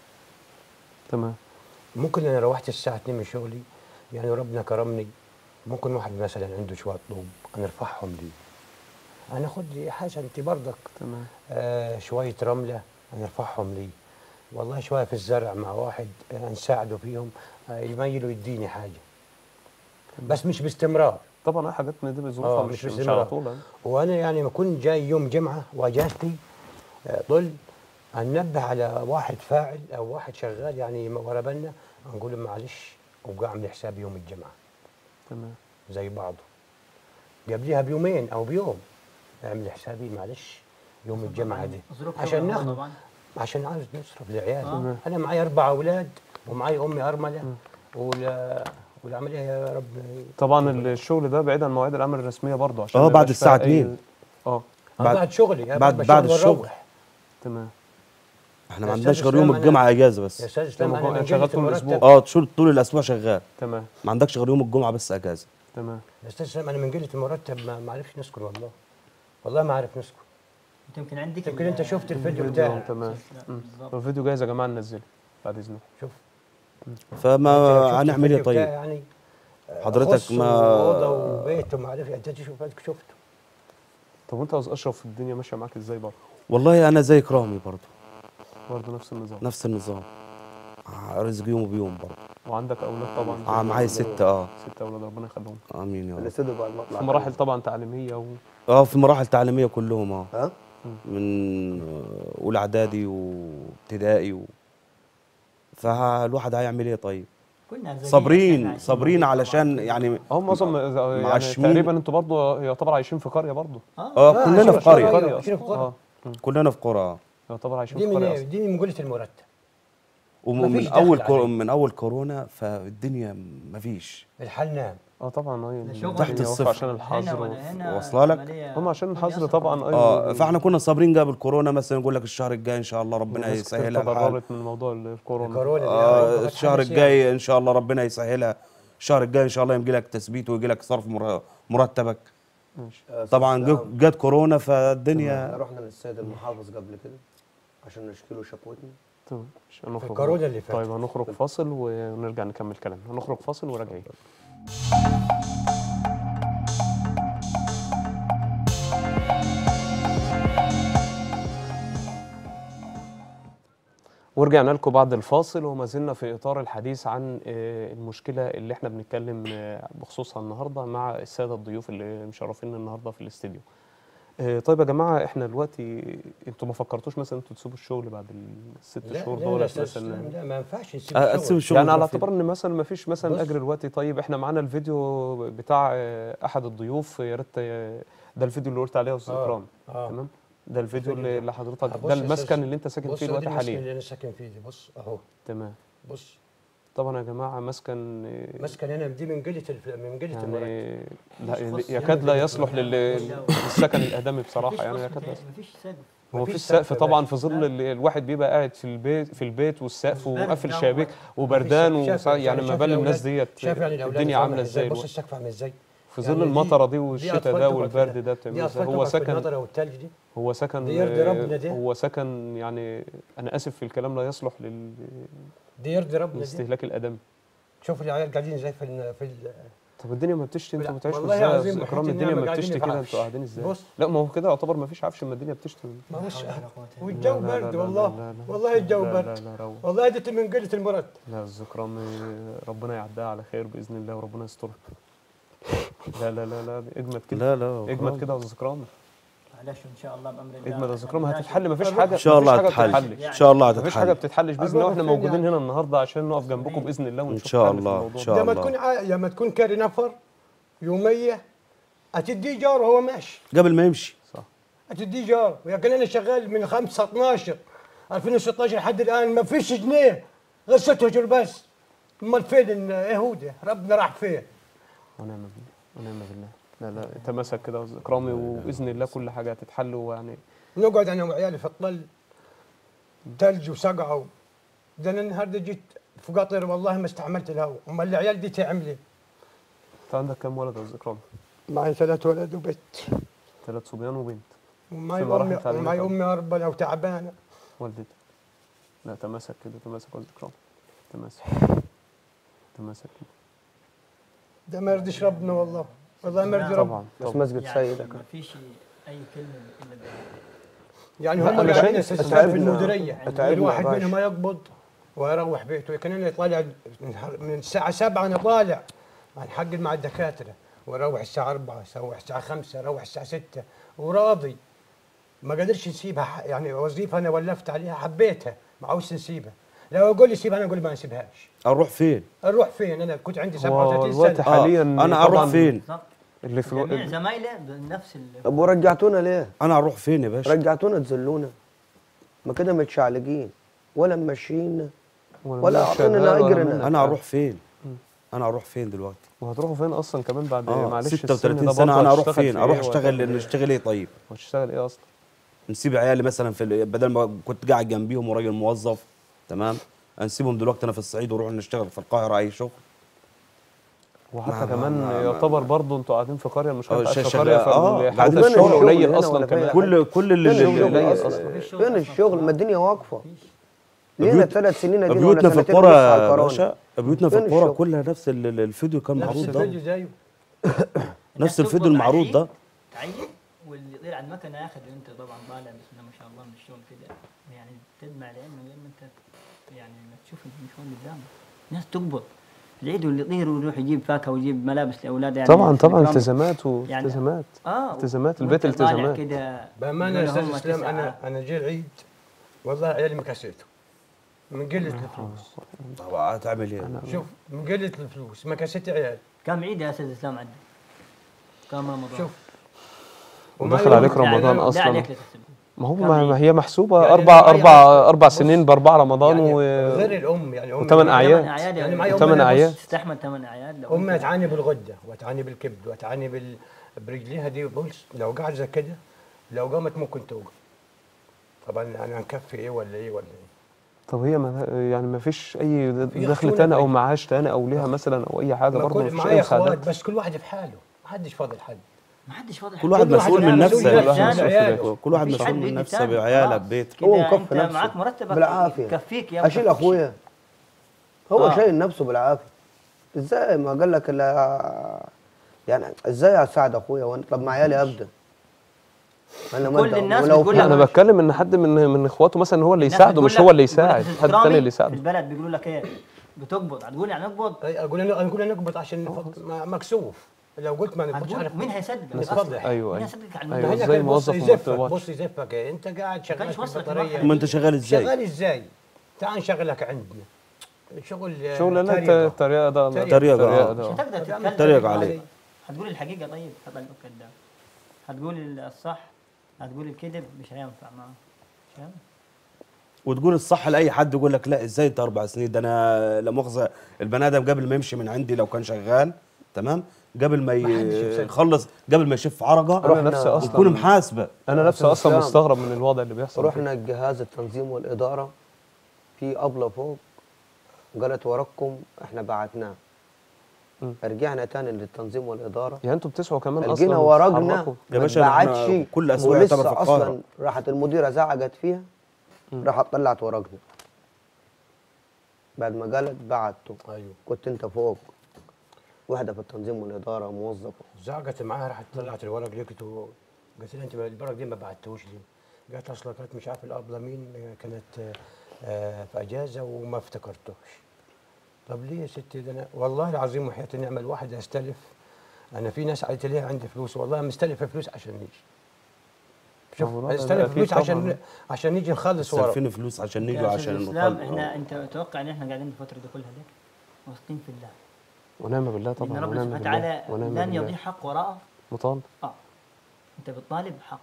Speaker 1: تمام
Speaker 5: ممكن انا روحت الساعه 2 من شغلي يعني ربنا كرمني ممكن واحد مثلا عنده شويه طوب انا ارفعهم لي انا خد لي حاجه انت برضك
Speaker 1: تمام
Speaker 5: آه شويه رمله انا ارفعهم لي والله شويه في الزرع مع واحد آه نساعده فيهم آه يميلوا يديني حاجه بس مش باستمرار
Speaker 1: طبعا اي حاجات من دي بظروفها
Speaker 5: آه،
Speaker 1: مش
Speaker 5: مش
Speaker 1: مش
Speaker 5: باستمرار.
Speaker 1: على طول يعني.
Speaker 5: وانا يعني ما كنت جاي يوم جمعه واجازتي آه، ضل انبه على واحد فاعل او واحد شغال يعني ورا بالنا نقول له معلش ابقى اعمل حساب يوم الجمعه
Speaker 1: تمام
Speaker 5: زي بعضه قبليها بيومين او بيوم اعمل حسابي معلش يوم الجمعه دي
Speaker 2: ظروف
Speaker 5: عشان
Speaker 2: شغل
Speaker 5: ناخد
Speaker 2: طبعا
Speaker 5: عشان عاوز نصرف لعيالي
Speaker 2: آه.
Speaker 5: انا معي اربع اولاد ومعي امي ارمله ولا والعمليه يا رب
Speaker 1: طبعا الشغل ده بعيد عن مواعيد العمل الرسميه برضه عشان
Speaker 3: آه،
Speaker 1: ما
Speaker 3: بعد
Speaker 1: يبقاش
Speaker 3: الساعة
Speaker 1: فيها أي-
Speaker 3: 2.
Speaker 1: اه
Speaker 5: بعد,
Speaker 3: بعد-
Speaker 5: بعد شغلي يا
Speaker 3: بعد-
Speaker 5: بابا
Speaker 3: بعد
Speaker 5: شغل
Speaker 3: الشغل.
Speaker 5: وأروح.
Speaker 1: تمام
Speaker 3: احنا
Speaker 5: يا
Speaker 3: ما
Speaker 5: أستاذ
Speaker 3: عندناش غير يوم
Speaker 5: إسلام، أنا-
Speaker 3: الجمعه اجازه
Speaker 5: يا
Speaker 3: بس
Speaker 5: استاذ اسلام
Speaker 1: طب
Speaker 5: انا
Speaker 1: هو
Speaker 5: من
Speaker 1: شغال
Speaker 5: قلة
Speaker 1: طول الأسبوع؟
Speaker 5: المرتب
Speaker 3: اه طول طول الاسبوع شغال
Speaker 1: تمام
Speaker 3: ما عندكش غير يوم الجمعه بس اجازه
Speaker 1: تمام
Speaker 5: يا استاذ اسلام انا من قله المرتب ما ما عرفش نسكن والله والله ما عرف نسكن
Speaker 2: انت يمكن عندك
Speaker 5: يمكن
Speaker 2: ال-
Speaker 5: انت شفت الفيديو
Speaker 1: الفيديو
Speaker 5: بتاعي
Speaker 1: تمام
Speaker 2: لا،
Speaker 1: مم.
Speaker 2: بالظبط.
Speaker 1: الفيديو جاهز يا جماعه ننزله بعد اذنكم
Speaker 5: شوف
Speaker 3: فما
Speaker 5: شفت
Speaker 3: هنعمل ايه
Speaker 5: الفيديو بتاعي
Speaker 3: طيب
Speaker 5: يعني
Speaker 3: حضرتك
Speaker 5: خص
Speaker 3: ما-
Speaker 5: واوضه وبيت وما عرف انت شوف أنت شفته
Speaker 1: طب وانت يا استاذ اشرف الدنيا ماشيه معاك ازاي برضه
Speaker 3: والله انا زي كرامي برضه
Speaker 1: برضه نفس النظام
Speaker 3: نفس النظام آه، رزق يوم بيوم برضه
Speaker 1: وعندك اولاد طبعا
Speaker 3: آه، معايا ستة اه
Speaker 1: ست اولاد ربنا يخليهم
Speaker 3: امين يا رب
Speaker 6: الاستوديو بعد ما اطلع
Speaker 1: في مراحل طبعا تعليميه و...
Speaker 3: اه في مراحل تعليميه كلهم اه
Speaker 6: ها
Speaker 3: من آه، اولى اعدادي وابتدائي و... فالواحد هيعمل ايه طيب
Speaker 2: كنا زيك، إحنا
Speaker 3: صابرين
Speaker 2: عايشين
Speaker 3: صابرين
Speaker 2: طبعاً.
Speaker 3: علشان يعني
Speaker 1: هم معظم يعني
Speaker 3: معشمين.
Speaker 1: تقريبا انتوا برضه يعتبر عايشين في قريه برضه
Speaker 3: اه كلنا في
Speaker 5: عشان
Speaker 3: قريه
Speaker 5: قرية.
Speaker 1: قريه
Speaker 5: عايشين في
Speaker 1: أصلاً.
Speaker 5: قرية.
Speaker 1: اه مم.
Speaker 3: كلنا في قرى آه.
Speaker 1: يعتبر عايشين
Speaker 5: دي
Speaker 1: في قريه
Speaker 5: من
Speaker 1: اصلا
Speaker 5: دي من قله المرتب
Speaker 3: ومن
Speaker 5: مفيش
Speaker 3: اول
Speaker 5: دخل
Speaker 3: كور...
Speaker 5: عليه.
Speaker 3: من اول كورونا فالدنيا مفيش
Speaker 5: الحال نام
Speaker 1: اه طبعا هي
Speaker 2: الشغل
Speaker 1: الدنيا
Speaker 3: تحت
Speaker 1: واقفة
Speaker 3: الصفر.
Speaker 1: عشان
Speaker 2: هنا
Speaker 1: الحظر
Speaker 2: ولا
Speaker 1: و...
Speaker 2: هنا
Speaker 3: واصلة لك؟
Speaker 2: العملية
Speaker 1: هم عشان الحظر
Speaker 2: بيصعب.
Speaker 1: طبعا
Speaker 3: اه
Speaker 1: ايوه
Speaker 3: فاحنا كنا صابرين قبل كورونا مثلا يقول لك الشهر الجاي ان شاء الله ربنا
Speaker 1: وناس كتير
Speaker 3: يسهلها الحال
Speaker 1: تضررت من موضوع الكورونا
Speaker 5: الكورونا دي
Speaker 3: آه
Speaker 5: آه،
Speaker 3: الشهر
Speaker 5: هتحدث
Speaker 3: الجاي ان شاء الله ربنا يسهلها الشهر الجاي ان شاء الله يجي لك تثبيت ويجي لك صرف مر- مرتبك
Speaker 1: ماشي
Speaker 3: طبعا جو- جت كورونا فالدنيا
Speaker 6: رحنا للسيد المحافظ قبل كده عشان نشكي له شكوتنا
Speaker 1: تمام مش هنخرج
Speaker 5: الكورونا اللي فاتت.
Speaker 1: طيب هنخرج فاصل ونرجع نكمل كلامنا هنخرج فاصل وراجعين ورجعنا لكم بعد الفاصل وما زلنا في اطار الحديث عن آه، المشكله اللي احنا بنتكلم آه، بخصوصها النهارده مع الساده الضيوف اللي مشرفينا النهارده في الاستديو. آه، طيب يا جماعه احنا دلوقتي انتوا ما فكرتوش مثلا انتوا تسيبوا الشغل بعد الست
Speaker 5: لا
Speaker 1: شهور
Speaker 5: لا
Speaker 1: دول
Speaker 5: لا, أستاذ
Speaker 1: مثلا
Speaker 5: إسلام، لا ما ينفعش نسيب
Speaker 3: آه،
Speaker 5: الشغل
Speaker 3: تسيب الشغل
Speaker 1: يعني على
Speaker 3: تروح فين؟
Speaker 1: اعتبار ان مثلا ما فيش مثلا
Speaker 5: بص.
Speaker 1: اجر دلوقتي طيب احنا معانا الفيديو بتاع آه، احد الضيوف يا ريت آه، ده الفيديو اللي قلت عليه يا استاذ
Speaker 5: آه،
Speaker 1: اكرام
Speaker 5: آه.
Speaker 1: تمام ده الفيديو
Speaker 5: الفيديو
Speaker 1: اللي
Speaker 5: ده.
Speaker 1: اللي حضرتك
Speaker 5: بص
Speaker 1: ده
Speaker 5: يا
Speaker 1: المسكن
Speaker 5: أستاذ،
Speaker 1: اللي انت ساكن
Speaker 5: بص
Speaker 1: فيه
Speaker 5: أدي
Speaker 1: دلوقتي
Speaker 5: المسكن
Speaker 1: حاليا
Speaker 5: اللي انا ساكن فيه دي بص اهو
Speaker 1: تمام
Speaker 5: بص
Speaker 1: طبعا يا جماعه مسكن آه،
Speaker 5: مسكن هنا دي من قله الف- من قله المرتب
Speaker 1: يعني لا
Speaker 2: مش خاص
Speaker 1: يكاد لا
Speaker 2: يعني
Speaker 1: يصلح لل-
Speaker 2: بالدولة.
Speaker 1: للسكن الادمي بصراحه
Speaker 2: مفيش
Speaker 1: يعني
Speaker 2: قسم
Speaker 1: يكاد لا
Speaker 2: تاني،
Speaker 1: يصلح.
Speaker 2: مفيش سقف
Speaker 1: هو
Speaker 5: مفيش
Speaker 1: في السقف
Speaker 5: سقف
Speaker 1: طبعا
Speaker 5: بس.
Speaker 1: في ظل ال- الواحد بيبقى قاعد في البيت في البيت والسقف
Speaker 2: والبرد
Speaker 1: ومقفل
Speaker 2: ده
Speaker 1: الشبابيك
Speaker 2: هو-
Speaker 1: وبردان
Speaker 5: مفيش
Speaker 1: وص-
Speaker 5: سقف.
Speaker 1: يعني ما
Speaker 5: شايف
Speaker 1: بال الناس
Speaker 5: الأولاد-
Speaker 1: ديت
Speaker 5: شايف يعني الاولاد
Speaker 1: الدنيا
Speaker 5: عاملة
Speaker 1: عامله ازاي
Speaker 5: بص
Speaker 1: دلوقتي.
Speaker 5: السقف عامل ازاي
Speaker 1: في
Speaker 5: يعني
Speaker 1: ظل
Speaker 5: دي-
Speaker 1: المطره دي
Speaker 5: دي
Speaker 1: والشتاء
Speaker 5: أطفال
Speaker 1: ده
Speaker 5: تقعد في
Speaker 1: والبرد
Speaker 5: ال-
Speaker 1: ده
Speaker 5: دي
Speaker 1: بتعمل
Speaker 5: اطفال
Speaker 1: هو
Speaker 5: تقعد في
Speaker 1: سكن
Speaker 5: المطره والثلج دي
Speaker 1: هو سكن
Speaker 5: دي يرضي ربنا دي.
Speaker 1: هو سكن يعني انا اسف في الكلام لا يصلح لل-
Speaker 5: دي يرضي ربنا دي
Speaker 1: للاستهلاك الادمي
Speaker 5: شوف العيال قاعدين ازاي في ال- في ال-
Speaker 1: طب الدنيا ما بتشتي انتوا
Speaker 5: لا،
Speaker 1: بتعيشوا
Speaker 5: والله
Speaker 1: ازاي يا
Speaker 5: العظيم
Speaker 1: أستاذ
Speaker 5: بحس
Speaker 1: اكرام
Speaker 5: إن
Speaker 1: الدنيا
Speaker 5: إحنا
Speaker 1: ما
Speaker 5: قاعدين
Speaker 1: بتشتي
Speaker 5: في
Speaker 1: كده
Speaker 5: عفش.
Speaker 1: انتوا قاعدين ازاي
Speaker 5: بص.
Speaker 1: لا ما هو كده يعتبر ما فيش عفش ما الدنيا بتشتي
Speaker 5: ما هوش
Speaker 2: لا حول ولا قوة إلا
Speaker 5: والجو
Speaker 1: لا، لا،
Speaker 5: برد
Speaker 1: لا،
Speaker 5: والله
Speaker 1: لا، لا، لا.
Speaker 5: والله الجو
Speaker 1: لا،
Speaker 5: برد
Speaker 1: لا لا روح.
Speaker 5: والله دي من قله المرتب
Speaker 1: لا الذكرام ربنا يعديها على خير باذن الله وربنا يسترها لا لا لا لا اجمد كده
Speaker 3: لا لا
Speaker 1: اجمد كده يا استاذ ذكرام
Speaker 2: تحلش ان شاء الله بامر الله
Speaker 1: عيد ميلاد ذكرهم
Speaker 2: الناشد-
Speaker 1: هتتحل مفيش حاجه
Speaker 3: ان شاء الله
Speaker 1: مفيش حاجة
Speaker 3: هتتحل
Speaker 1: بتتحلش.
Speaker 3: ان شاء الله
Speaker 1: مفيش حاجه
Speaker 3: هتتحل
Speaker 1: بتتحلش باذن الله
Speaker 5: أروح
Speaker 1: واحنا
Speaker 5: فين
Speaker 1: موجودين
Speaker 5: يعني؟
Speaker 1: هنا النهارده عشان نقف جنبكم باذن الله ونشوف
Speaker 3: شاء
Speaker 1: حل في
Speaker 3: الله، إن
Speaker 1: الموضوع
Speaker 3: شاء
Speaker 1: ده.
Speaker 5: لما
Speaker 3: الله.
Speaker 5: تكون ع- لما تكون كاري نفر يوميه هتدي جار وهو ماشي
Speaker 3: قبل ما يمشي
Speaker 5: هتدي جار ولكن انا شغال من 5 12 2016 لحد الان ما فيش جنيه غير ست اشهر بس امال فين يهودا ربنا راح فين
Speaker 1: ونعم بالله ونعم بالله لا لا تمسك كده وذكرامي وباذن الله كل حاجه هتتحل ويعني
Speaker 5: نقعد انا وعيالي في الطل ثلج وسقعوا ده انا النهارده جيت في قطر والله ما استحملت الهواء امال العيال دي تعمل ايه؟
Speaker 1: انت عندك كام ولد يا ذكرامي؟
Speaker 5: معي ثلاث ولد وبنت
Speaker 1: ثلاث صبيان وبنت
Speaker 5: ومعي
Speaker 1: في مراحل
Speaker 5: امي
Speaker 1: تعليمية
Speaker 5: ومعي
Speaker 1: طبعا.
Speaker 5: امي اربله وتعبانه
Speaker 1: والدتي لا تمسك كده تمسك يا ذكرامي تمسك تمسك كده
Speaker 5: ده ما يرضيش ربنا والله والله ما يرضي ربنا
Speaker 1: طبعا
Speaker 6: بس
Speaker 1: طبعا
Speaker 6: مسجد
Speaker 2: يعني
Speaker 6: سيدك
Speaker 2: ما فيش اي كلمه الا الدعاء.
Speaker 5: يعني
Speaker 6: لا،
Speaker 5: هم
Speaker 6: أنا
Speaker 5: اللي
Speaker 6: شايف-
Speaker 5: اساسا في
Speaker 6: أتعبنا-
Speaker 5: المديريه
Speaker 6: أتعبنا
Speaker 5: الواحد
Speaker 6: يا باشا.
Speaker 5: منهم يقبض ويروح بيته لكن انا طالع من الساعه 7 انا طالع هنحقق مع الدكاتره واروح الساعه 4 اروح الساعه 5 اروح الساعه 6 وراضي ما قدرش نسيبها ح- يعني وظيفه انا ولفت عليها حبيتها ما عاوز نسيبها لو يقول لي سيبها انا اقول ما نسيبهاش
Speaker 3: اروح فين
Speaker 5: اروح فين انا كنت عندي
Speaker 1: هو
Speaker 5: 37
Speaker 1: الوقت
Speaker 5: سنه
Speaker 1: حاليا
Speaker 3: انا اروح
Speaker 1: طبعاً
Speaker 3: فين
Speaker 2: بالظبط
Speaker 1: اللي في
Speaker 2: جميع
Speaker 1: الوقت
Speaker 2: زمايله بنفس ال-
Speaker 6: طب ورجعتونا ليه؟
Speaker 3: انا اروح فين يا باشا
Speaker 6: رجعتونا تذلونا ما كده متشعلقين ولا ممشينا
Speaker 1: ولا
Speaker 6: ولا
Speaker 1: منك
Speaker 6: أعطونا
Speaker 1: شغال ولا
Speaker 6: أجرنا.
Speaker 1: منك
Speaker 3: انا اروح فين انا اروح فين دلوقتي
Speaker 1: وهتروحوا فين اصلا كمان بعد
Speaker 3: اه
Speaker 1: معلش السن
Speaker 3: 36
Speaker 1: ده
Speaker 3: سنه
Speaker 1: برضه
Speaker 3: انا اروح
Speaker 1: هتشتغل
Speaker 3: فين
Speaker 1: في
Speaker 3: اروح
Speaker 1: إيه
Speaker 3: اشتغل
Speaker 1: وهتعمل
Speaker 3: لان
Speaker 1: إيه؟
Speaker 3: اشتغل ايه طيب
Speaker 1: وهتشتغل ايه اصلا
Speaker 3: نسيب عيالي مثلا في ال- بدل ما كنت قاعد جنبيهم وراجل موظف تمام نسيبهم دلوقتي انا في الصعيد ونروح نشتغل في القاهره اي شغل
Speaker 1: وحتى
Speaker 3: ما-
Speaker 1: كمان
Speaker 3: ما- ما-
Speaker 1: يعتبر برضه انتوا قاعدين في قريه المشكله
Speaker 3: آه،
Speaker 1: بتاعت
Speaker 3: شغال-
Speaker 1: قريه
Speaker 3: آه،
Speaker 1: فحتى
Speaker 3: قاعدين
Speaker 1: الشغل
Speaker 6: الشغل
Speaker 1: قليل
Speaker 6: هنا
Speaker 1: اصلا
Speaker 6: ولا
Speaker 1: كمان
Speaker 6: فين؟
Speaker 3: كل كل اللي,
Speaker 6: فين
Speaker 3: اللي,
Speaker 6: الشغل
Speaker 1: قليل
Speaker 6: أصلاً؟
Speaker 1: أصلاً.
Speaker 2: مفيش شغل
Speaker 6: فين
Speaker 2: أصلاً.
Speaker 6: الشغل ما الدنيا واقفه
Speaker 2: مفيش.
Speaker 6: لينا
Speaker 3: بيوت-
Speaker 6: ثلاث سنين ادينا
Speaker 3: بيوتنا
Speaker 6: ولا
Speaker 3: في
Speaker 6: سنتين
Speaker 3: القرى
Speaker 6: ونص على
Speaker 3: يا
Speaker 6: الكورونا.
Speaker 3: باشا بيوتنا في
Speaker 6: فين
Speaker 3: القرى
Speaker 6: الشغل؟
Speaker 3: كلها نفس ال- ال- الفيديو كان
Speaker 5: نفس
Speaker 3: معروض
Speaker 5: الفيديو
Speaker 3: ده
Speaker 5: زيه
Speaker 3: نفس
Speaker 2: إنك
Speaker 3: الفيديو
Speaker 2: تقبض
Speaker 3: المعروض ده
Speaker 2: عشرين تعين واللي يطير على المكنه ياخذ وانت طبعا طالع بسم الله ما شاء الله من الشغل كده يعني تدمع العين من غير ما انت يعني ما تشوف المشوار قدامك ناس تقبض العيد واللي يطير ويروح يجيب فاكهه ويجيب ملابس لاولاده يعني
Speaker 1: طبعا
Speaker 2: في
Speaker 1: طبعا
Speaker 2: الإكرام.
Speaker 1: التزامات
Speaker 2: يعني-
Speaker 1: والتزامات
Speaker 2: اه
Speaker 1: التزامات،
Speaker 2: وأنت
Speaker 1: البيت
Speaker 2: طالع
Speaker 1: التزامات.
Speaker 2: كده
Speaker 5: بامانه يا
Speaker 2: دول
Speaker 5: استاذ
Speaker 2: هم
Speaker 5: اسلام
Speaker 2: تسعة.
Speaker 5: انا انا جاي العيد والله عيالي ما كسيته من قله الفلوس
Speaker 3: طب هتعمل ايه؟
Speaker 5: شوف من قله الفلوس ما كسيت عيال
Speaker 2: كم عيد يا استاذ اسلام عندك؟ كم رمضان؟
Speaker 5: شوف
Speaker 1: ودخل
Speaker 5: يوم-
Speaker 1: عليك رمضان
Speaker 2: لا عليك
Speaker 1: اصلا
Speaker 2: لا تحسب.
Speaker 1: ما هو
Speaker 2: كم
Speaker 1: ما
Speaker 2: عيد؟
Speaker 1: ما هي محسوبه
Speaker 5: يعني
Speaker 1: اربع
Speaker 5: أنا معايا
Speaker 1: اربع
Speaker 5: أصلاً.
Speaker 1: اربع
Speaker 5: بص،
Speaker 1: سنين باربع رمضان
Speaker 5: يعني
Speaker 1: و
Speaker 5: غير الام يعني امي
Speaker 1: وثمان أعياد.
Speaker 2: ثمان اعياد
Speaker 5: يعني
Speaker 2: يعني
Speaker 5: معي
Speaker 1: ثمان
Speaker 5: أمي أنا
Speaker 1: أعياد.
Speaker 5: بص،
Speaker 2: تستحمل ثمان اعياد لو
Speaker 5: امي
Speaker 2: أنت-
Speaker 5: تعاني بالغده وتعاني بالكبد وتعاني بال... برجليها دي بص لو قاعد زي كده لو قامت ممكن توقف طبعا انا هنكفي ايه ولا ايه ولا ايه
Speaker 1: طب هي ما يعني ما فيش اي
Speaker 5: في
Speaker 1: دخل
Speaker 5: خشونة
Speaker 1: تاني او
Speaker 5: بعيد.
Speaker 1: معاش تاني او ليها مثلا او اي حاجه
Speaker 5: ما
Speaker 1: برضه
Speaker 5: كل
Speaker 1: ما فيش اي
Speaker 5: معايا اخوات
Speaker 1: مساعدات
Speaker 5: بس كل واحد في حاله ما حدش فاضل حد
Speaker 2: ما حدش فاضي
Speaker 3: كل واحد
Speaker 5: كل واحد
Speaker 3: مسؤول من
Speaker 5: مسؤول
Speaker 3: نفسه
Speaker 5: من
Speaker 3: يا
Speaker 5: نفسه.
Speaker 3: باشا.
Speaker 5: عياله.
Speaker 3: كل واحد
Speaker 2: مفيش
Speaker 3: مسؤول
Speaker 2: حد
Speaker 3: من
Speaker 2: بيدي
Speaker 3: نفسه
Speaker 2: تاني.
Speaker 3: بعياله
Speaker 2: خلاص.
Speaker 3: ببيته
Speaker 2: كده
Speaker 6: هو مكفي
Speaker 2: انت
Speaker 6: نفسه.
Speaker 2: معاك مرتبك
Speaker 6: بالعافية.
Speaker 2: يكفيك يا
Speaker 6: اشيل
Speaker 2: مكفيش.
Speaker 6: اخويا هو
Speaker 2: آه.
Speaker 6: شايل نفسه بالعافيه ازاي ما قال لك الا يعني ازاي اساعد اخويا وانا طب مع عيالي ابدا انا ما
Speaker 2: كل
Speaker 6: أنت-
Speaker 2: الناس
Speaker 6: ولو
Speaker 2: بتقول
Speaker 6: في-
Speaker 2: لك-
Speaker 1: انا بتكلم ان حد من من اخواته مثلا هو اللي
Speaker 2: الناس
Speaker 1: يساعده
Speaker 2: بتقول
Speaker 1: مش
Speaker 2: لك-
Speaker 1: هو اللي
Speaker 2: بتقول لك
Speaker 1: يساعد
Speaker 2: أستاذ
Speaker 1: حد
Speaker 2: كرامي
Speaker 1: تاني اللي
Speaker 2: في
Speaker 1: يساعده
Speaker 2: البلد بيقولوا لك ايه بتقبض هتقول يعني اقبض
Speaker 5: أي اقول انا اقول انا اقبض عشان نفض- ما- مكسوف لو قلت ما نقبضش
Speaker 2: هتقول
Speaker 5: عارف
Speaker 2: مين هيصدقك
Speaker 5: بس
Speaker 2: أصلاً؟
Speaker 5: فضح.
Speaker 1: ايوه
Speaker 2: مين
Speaker 1: ايوه
Speaker 2: هيصدقك على
Speaker 1: أيوة،
Speaker 2: الموضوع؟
Speaker 1: إزاي
Speaker 5: هنا
Speaker 1: موظف
Speaker 5: بص
Speaker 1: وما
Speaker 5: يزفك
Speaker 1: بتقبضش؟
Speaker 5: بص يزفك إيه؟ انت قاعد شغال
Speaker 2: كانش
Speaker 5: في
Speaker 2: وصلك
Speaker 5: البطاريه
Speaker 2: الواحد.
Speaker 3: ما انت شغال ازاي؟
Speaker 5: شغال ازاي؟ تعال نشغلك عندنا شغل آه،
Speaker 1: شغل لا
Speaker 5: تريقة.
Speaker 1: التريقه ده
Speaker 5: تريقة.
Speaker 3: تريقة،
Speaker 1: تريقة
Speaker 3: آه.
Speaker 1: ده.
Speaker 2: مش هتقدر
Speaker 5: هتعمل
Speaker 2: تتكلم
Speaker 3: تريق
Speaker 2: تقول
Speaker 3: عليه.
Speaker 2: عليه. هتقول الحقيقه طيب هتبقى كذاب هتقول الصح هتقول الكذب مش هينفع معاه مش هينفع
Speaker 3: وتقول الصح لاي حد يقول لك لا ازاي انت اربع سنين ده انا لا مؤاخذه البني ادم قبل ما يمشي من عندي لو كان شغال تمام قبل ما
Speaker 5: ما حدش يصدق.
Speaker 3: يخلص قبل ما يشف عرقه
Speaker 1: انا نفسي اصلا
Speaker 3: يكون محاسبه
Speaker 1: انا نفسي اصلا
Speaker 6: إسلام.
Speaker 1: مستغرب من الوضع اللي بيحصل فيه.
Speaker 6: رحنا الجهاز التنظيم والاداره في ابله فوق قالت ورقكم احنا بعتناه
Speaker 1: مم.
Speaker 6: رجعنا تاني للتنظيم والاداره
Speaker 1: يعني انتوا بتسعوا كمان اصلا
Speaker 6: لقينا ورقنا
Speaker 1: تتحركوا.
Speaker 3: يا
Speaker 6: ما
Speaker 3: باشا إحنا
Speaker 6: اتبعتش
Speaker 3: كل أسبوع يعتبر
Speaker 6: ولسه
Speaker 3: في القاهرة.
Speaker 6: اصلا راحت المديره زعقت فيها راحت طلعت ورقنا بعد ما قالت بعته
Speaker 5: ايوه
Speaker 6: كنت انت فوق واحده في التنظيم والاداره موظفه
Speaker 5: زعقت معاها راحت طلعت الورق لقيته قالت لها انت الورق دي ما بعتهوش ليه؟ قالت اصلا كانت مش عارف الابله مين كانت آه، في اجازه وما افتكرتوش طب ليه يا ستي ده انا والله العظيم وحياه النعمه الواحد استلف انا في ناس قالت لي عندي فلوس والله مستلف فلوس عشان نيجي شوف
Speaker 1: والله ده
Speaker 5: هنستلف
Speaker 1: أكيد
Speaker 5: فلوس
Speaker 1: طبعاً.
Speaker 5: عشان عشان نيجي نخلص ورق
Speaker 3: مستلفين فلوس عشان
Speaker 2: يا
Speaker 3: نيجوا
Speaker 2: أستاذ
Speaker 3: عشان
Speaker 2: الاسلام
Speaker 3: نخل-
Speaker 2: احنا انت تتوقع ان احنا قاعدين الفتره دي كلها ليه؟ واثقين في الله
Speaker 1: ونعم بالله
Speaker 2: ان
Speaker 1: طبعا
Speaker 2: ربنا
Speaker 1: ونعم
Speaker 2: سبحانه
Speaker 1: بالله
Speaker 2: وتعالى
Speaker 1: ونعم
Speaker 2: لن
Speaker 1: بالله
Speaker 2: يضيع حق وراءه
Speaker 1: مطالب
Speaker 2: اه انت بتطالب حق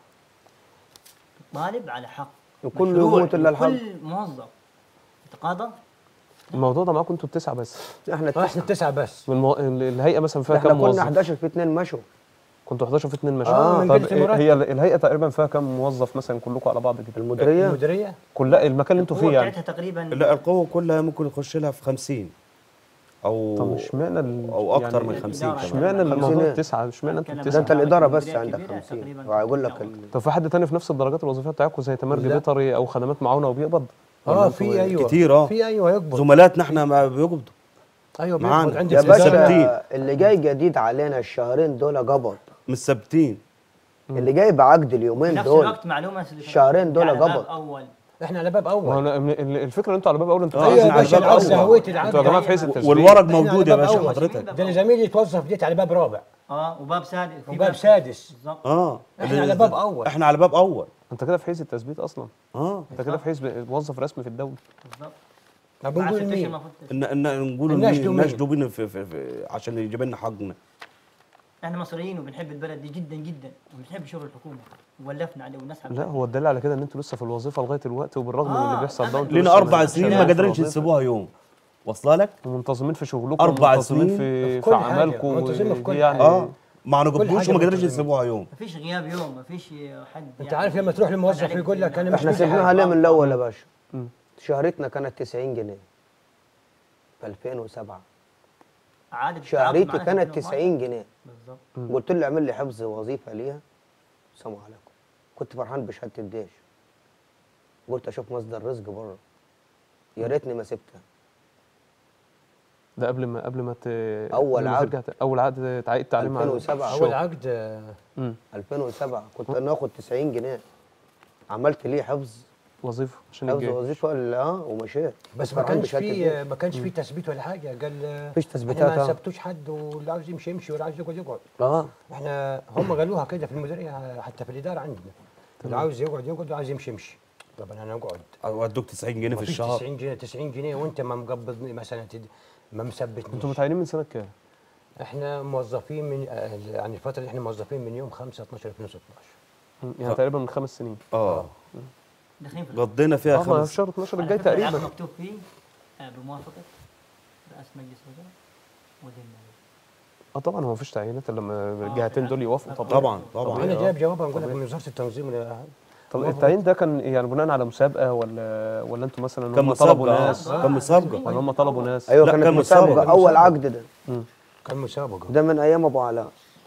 Speaker 2: بتطالب على حق
Speaker 6: وكل
Speaker 2: مشروع
Speaker 6: يموت إلا الحق.
Speaker 2: كل موظف يتقاضى
Speaker 1: الموضوع ده معاكم انتوا التسعه بس
Speaker 6: احنا
Speaker 5: آه، احنا
Speaker 6: التسعة
Speaker 5: التسعه بس
Speaker 1: من المو... ال- الهيئه مثلا فيها
Speaker 6: احنا
Speaker 1: كام
Speaker 6: كنا
Speaker 1: موظف
Speaker 6: 11 في اثنين مشوا
Speaker 1: كنتوا 11 في 2 ماشي
Speaker 5: آه، من
Speaker 1: طب
Speaker 5: جهة
Speaker 1: إيه-
Speaker 5: المرتب.
Speaker 1: هي ال- الهيئه تقريبا فيها كام موظف مثلا كلكم على بعض كده
Speaker 6: المديريه
Speaker 5: المديريه
Speaker 1: كلها المكان اللي انتوا
Speaker 2: القوة
Speaker 1: فيه يعني
Speaker 2: بتاعتها تقريبا
Speaker 3: لا القوه كلها ممكن يخش لها في 50 او
Speaker 1: طب اشمعنى ال...
Speaker 3: او اكتر
Speaker 1: يعني
Speaker 3: من 50
Speaker 2: الإدارة.
Speaker 3: كمان
Speaker 1: اشمعنى الموضوع
Speaker 6: خمسين.
Speaker 1: التسعه اشمعنى انتوا
Speaker 2: كلام
Speaker 6: ده
Speaker 1: التسعه
Speaker 6: انت الاداره بس
Speaker 2: المديرية
Speaker 6: عندك
Speaker 2: الكبيرة
Speaker 6: 50
Speaker 2: تقريباً
Speaker 6: وهيقول لك
Speaker 2: لا.
Speaker 6: ال-
Speaker 1: طب في حد تاني في نفس الدرجات الوظيفيه بتاعتكم زي تمرج
Speaker 5: لا.
Speaker 1: بيطري او خدمات معاونه وبيقبض ولا
Speaker 5: اه
Speaker 1: انتوا
Speaker 5: في
Speaker 1: إيه؟
Speaker 5: ايوه
Speaker 3: كتير، آه.
Speaker 5: في ايوه يقبض
Speaker 3: زملاتنا احنا ما بيقبضوا
Speaker 5: ايوه
Speaker 3: معانا.
Speaker 5: بيقبض عندي
Speaker 6: يا
Speaker 5: في الإدارة.
Speaker 3: ثابتين.
Speaker 6: باشا اللي جاي جديد علينا الشهرين دول قبض
Speaker 3: مش ثابتين
Speaker 6: اللي جاي بعقد
Speaker 2: في
Speaker 6: اليومين
Speaker 2: نفس
Speaker 6: دول
Speaker 2: الوقت معلومه
Speaker 6: الشهرين دول
Speaker 2: على باب
Speaker 6: قبض.
Speaker 2: اول
Speaker 5: احنا على باب
Speaker 1: ما هو
Speaker 5: اول
Speaker 1: أنا- ال- الفكره ان انتوا على باب اول انتوا
Speaker 3: آه،
Speaker 5: ايوه
Speaker 1: عايزين
Speaker 5: يا
Speaker 3: على
Speaker 5: باشا
Speaker 3: باب
Speaker 5: العقد
Speaker 3: أول.
Speaker 5: هويت العقد
Speaker 1: انتوا يا جماعه في حيز التسويق
Speaker 3: والورق
Speaker 5: إحنا
Speaker 3: موجود يا
Speaker 5: على باب
Speaker 3: باشا
Speaker 5: أول.
Speaker 3: حضرتك
Speaker 5: ده اللي زميلي يتوظف ديت على باب رابع
Speaker 2: اه وباب سادس في
Speaker 5: وباب سادس
Speaker 2: بالظبط
Speaker 3: اه
Speaker 5: احنا على باب اول
Speaker 3: احنا على باب اول
Speaker 1: انت كده في حيز التثبيت اصلا
Speaker 3: اه
Speaker 1: انت كده في حيز موظف رسمي في الدوله
Speaker 2: بالظبط
Speaker 5: طب
Speaker 2: بعد
Speaker 5: نقول
Speaker 2: ست أشهر
Speaker 5: مين
Speaker 2: المفروض تسلم.
Speaker 3: ان ان نقول
Speaker 5: النشدوا مين؟
Speaker 3: نشدوا بينا في, في, في عشان يجيب لنا حقنا
Speaker 2: احنا مصريين وبنحب البلد دي جدا جدا وبنحب شغل الحكومه ولفنا عليه ونسحب
Speaker 1: لا هو الدليل على كده ان انتوا لسه في الوظيفه لغايه الوقت وبالرغم من اللي
Speaker 2: آه،
Speaker 1: بيحصل ده
Speaker 2: أبداً.
Speaker 1: وانتوا
Speaker 3: لنا
Speaker 1: لسه
Speaker 3: اربع
Speaker 1: ما-
Speaker 3: سنين ما
Speaker 1: شغالين في
Speaker 3: قدرناش
Speaker 1: الوظيفة.
Speaker 3: نسيبوها يوم واصله لك
Speaker 1: ومنتظمين في شغلكم
Speaker 3: أربع
Speaker 1: ومنتظمين
Speaker 3: سنين
Speaker 1: في,
Speaker 5: في
Speaker 1: في
Speaker 5: كل حاجة،
Speaker 1: اعمالكم
Speaker 5: منتظمين في كل
Speaker 1: ودي يعني
Speaker 3: اه ما
Speaker 5: كل
Speaker 3: نقبضوش
Speaker 5: حاجة
Speaker 3: وما قدرناش
Speaker 5: منتظمين.
Speaker 3: نسيبوها يوم
Speaker 2: مفيش غياب يوم مفيش حد
Speaker 5: انت عارف لما تروح لموظف يقول لك انا مش
Speaker 6: احنا
Speaker 5: بدي
Speaker 6: سيبناها
Speaker 5: حاجة.
Speaker 6: ليه من الاول يا باشا
Speaker 1: مم.
Speaker 6: شهرتنا كانت 90 جنيه في 2007
Speaker 2: عادة
Speaker 6: شهريتي كانت 90 جنيه
Speaker 2: بالظبط
Speaker 6: قلت له اعمل لي حفظ وظيفه ليها السلام عليكم كنت فرحان بشهاده الجيش قلت اشوف مصدر رزق بره يا ريتني ما سبتها
Speaker 1: ده قبل ما قبل ما ت...
Speaker 6: أول
Speaker 1: قبل ما
Speaker 6: عقد.
Speaker 1: ترجع ت- اول عقد تعيد تعليم على
Speaker 6: 2007
Speaker 1: الشغل.
Speaker 5: اول عقد آه،
Speaker 1: مم.
Speaker 6: 2007 كنت انا اخد 90 جنيه عملت ليه حفظ
Speaker 1: وظيفه عشان
Speaker 6: حفظ
Speaker 1: الجيش
Speaker 6: وظيفه ال- اه ومشيت
Speaker 5: بس
Speaker 6: كنت
Speaker 5: ما
Speaker 6: فرحان
Speaker 5: كانش
Speaker 6: بشهادة
Speaker 5: في
Speaker 6: الجيش.
Speaker 5: ما كانش في تثبيت ولا حاجه قال
Speaker 6: مفيش
Speaker 5: احنا
Speaker 6: تثبيتات
Speaker 5: ما
Speaker 6: اه
Speaker 5: ثبتوش حد واللي عاوز يمشي يمشي واللي عاوز يقعد يقعد
Speaker 6: اه
Speaker 5: احنا هم قالوها كده في المديريه حتى في الاداره عندنا اللي عاوز يقعد يقعد واللي عاوز يمشي يمشي طبعا انا اقعد
Speaker 3: ودوك 90 جنيه في
Speaker 5: مفيش
Speaker 3: الشهر
Speaker 5: 90 جنيه 90 جنيه وانت ما مقبضني مثلا تد- ما
Speaker 1: انتوا
Speaker 5: مثبتنيش
Speaker 1: متعينين من سنه كام؟
Speaker 5: احنا موظفين من آه، يعني الفتره اللي احنا موظفين من يوم 5 12 2016
Speaker 1: مم. يعني تقريبا من خمس سنين
Speaker 3: اه
Speaker 2: داخلين في
Speaker 3: قضينا فيها
Speaker 1: اه ما في
Speaker 3: خمس
Speaker 1: شهر 12
Speaker 2: على
Speaker 1: الجاي
Speaker 2: فكرة العقد
Speaker 1: تقريبا
Speaker 2: مكتوب فيه آه، بموافقه رئاسه مجلس الوزراء ودين
Speaker 1: اه طبعا هو مفيش تعيينات الا لما الجهتين دول يوافقوا طبعا
Speaker 3: طبعا طبعا
Speaker 5: انا
Speaker 1: آه.
Speaker 5: جايب جوابها نقول لك من وزاره التنظيم ولا-
Speaker 1: طب التعيين ده كان يعني بناء على مسابقه ولا ولا انتوا مثلا
Speaker 3: كان
Speaker 1: هم طلبوا
Speaker 3: مسابقة
Speaker 1: ناس
Speaker 3: آه. كان مسابقة
Speaker 1: ولا هم طلبوا ناس
Speaker 6: ايوه
Speaker 3: لا،
Speaker 6: كانت
Speaker 3: كان
Speaker 6: مسابقه
Speaker 3: مسابقة.
Speaker 6: اول عقد ده
Speaker 5: كان مسابقه
Speaker 6: ده من ايام ابو علاء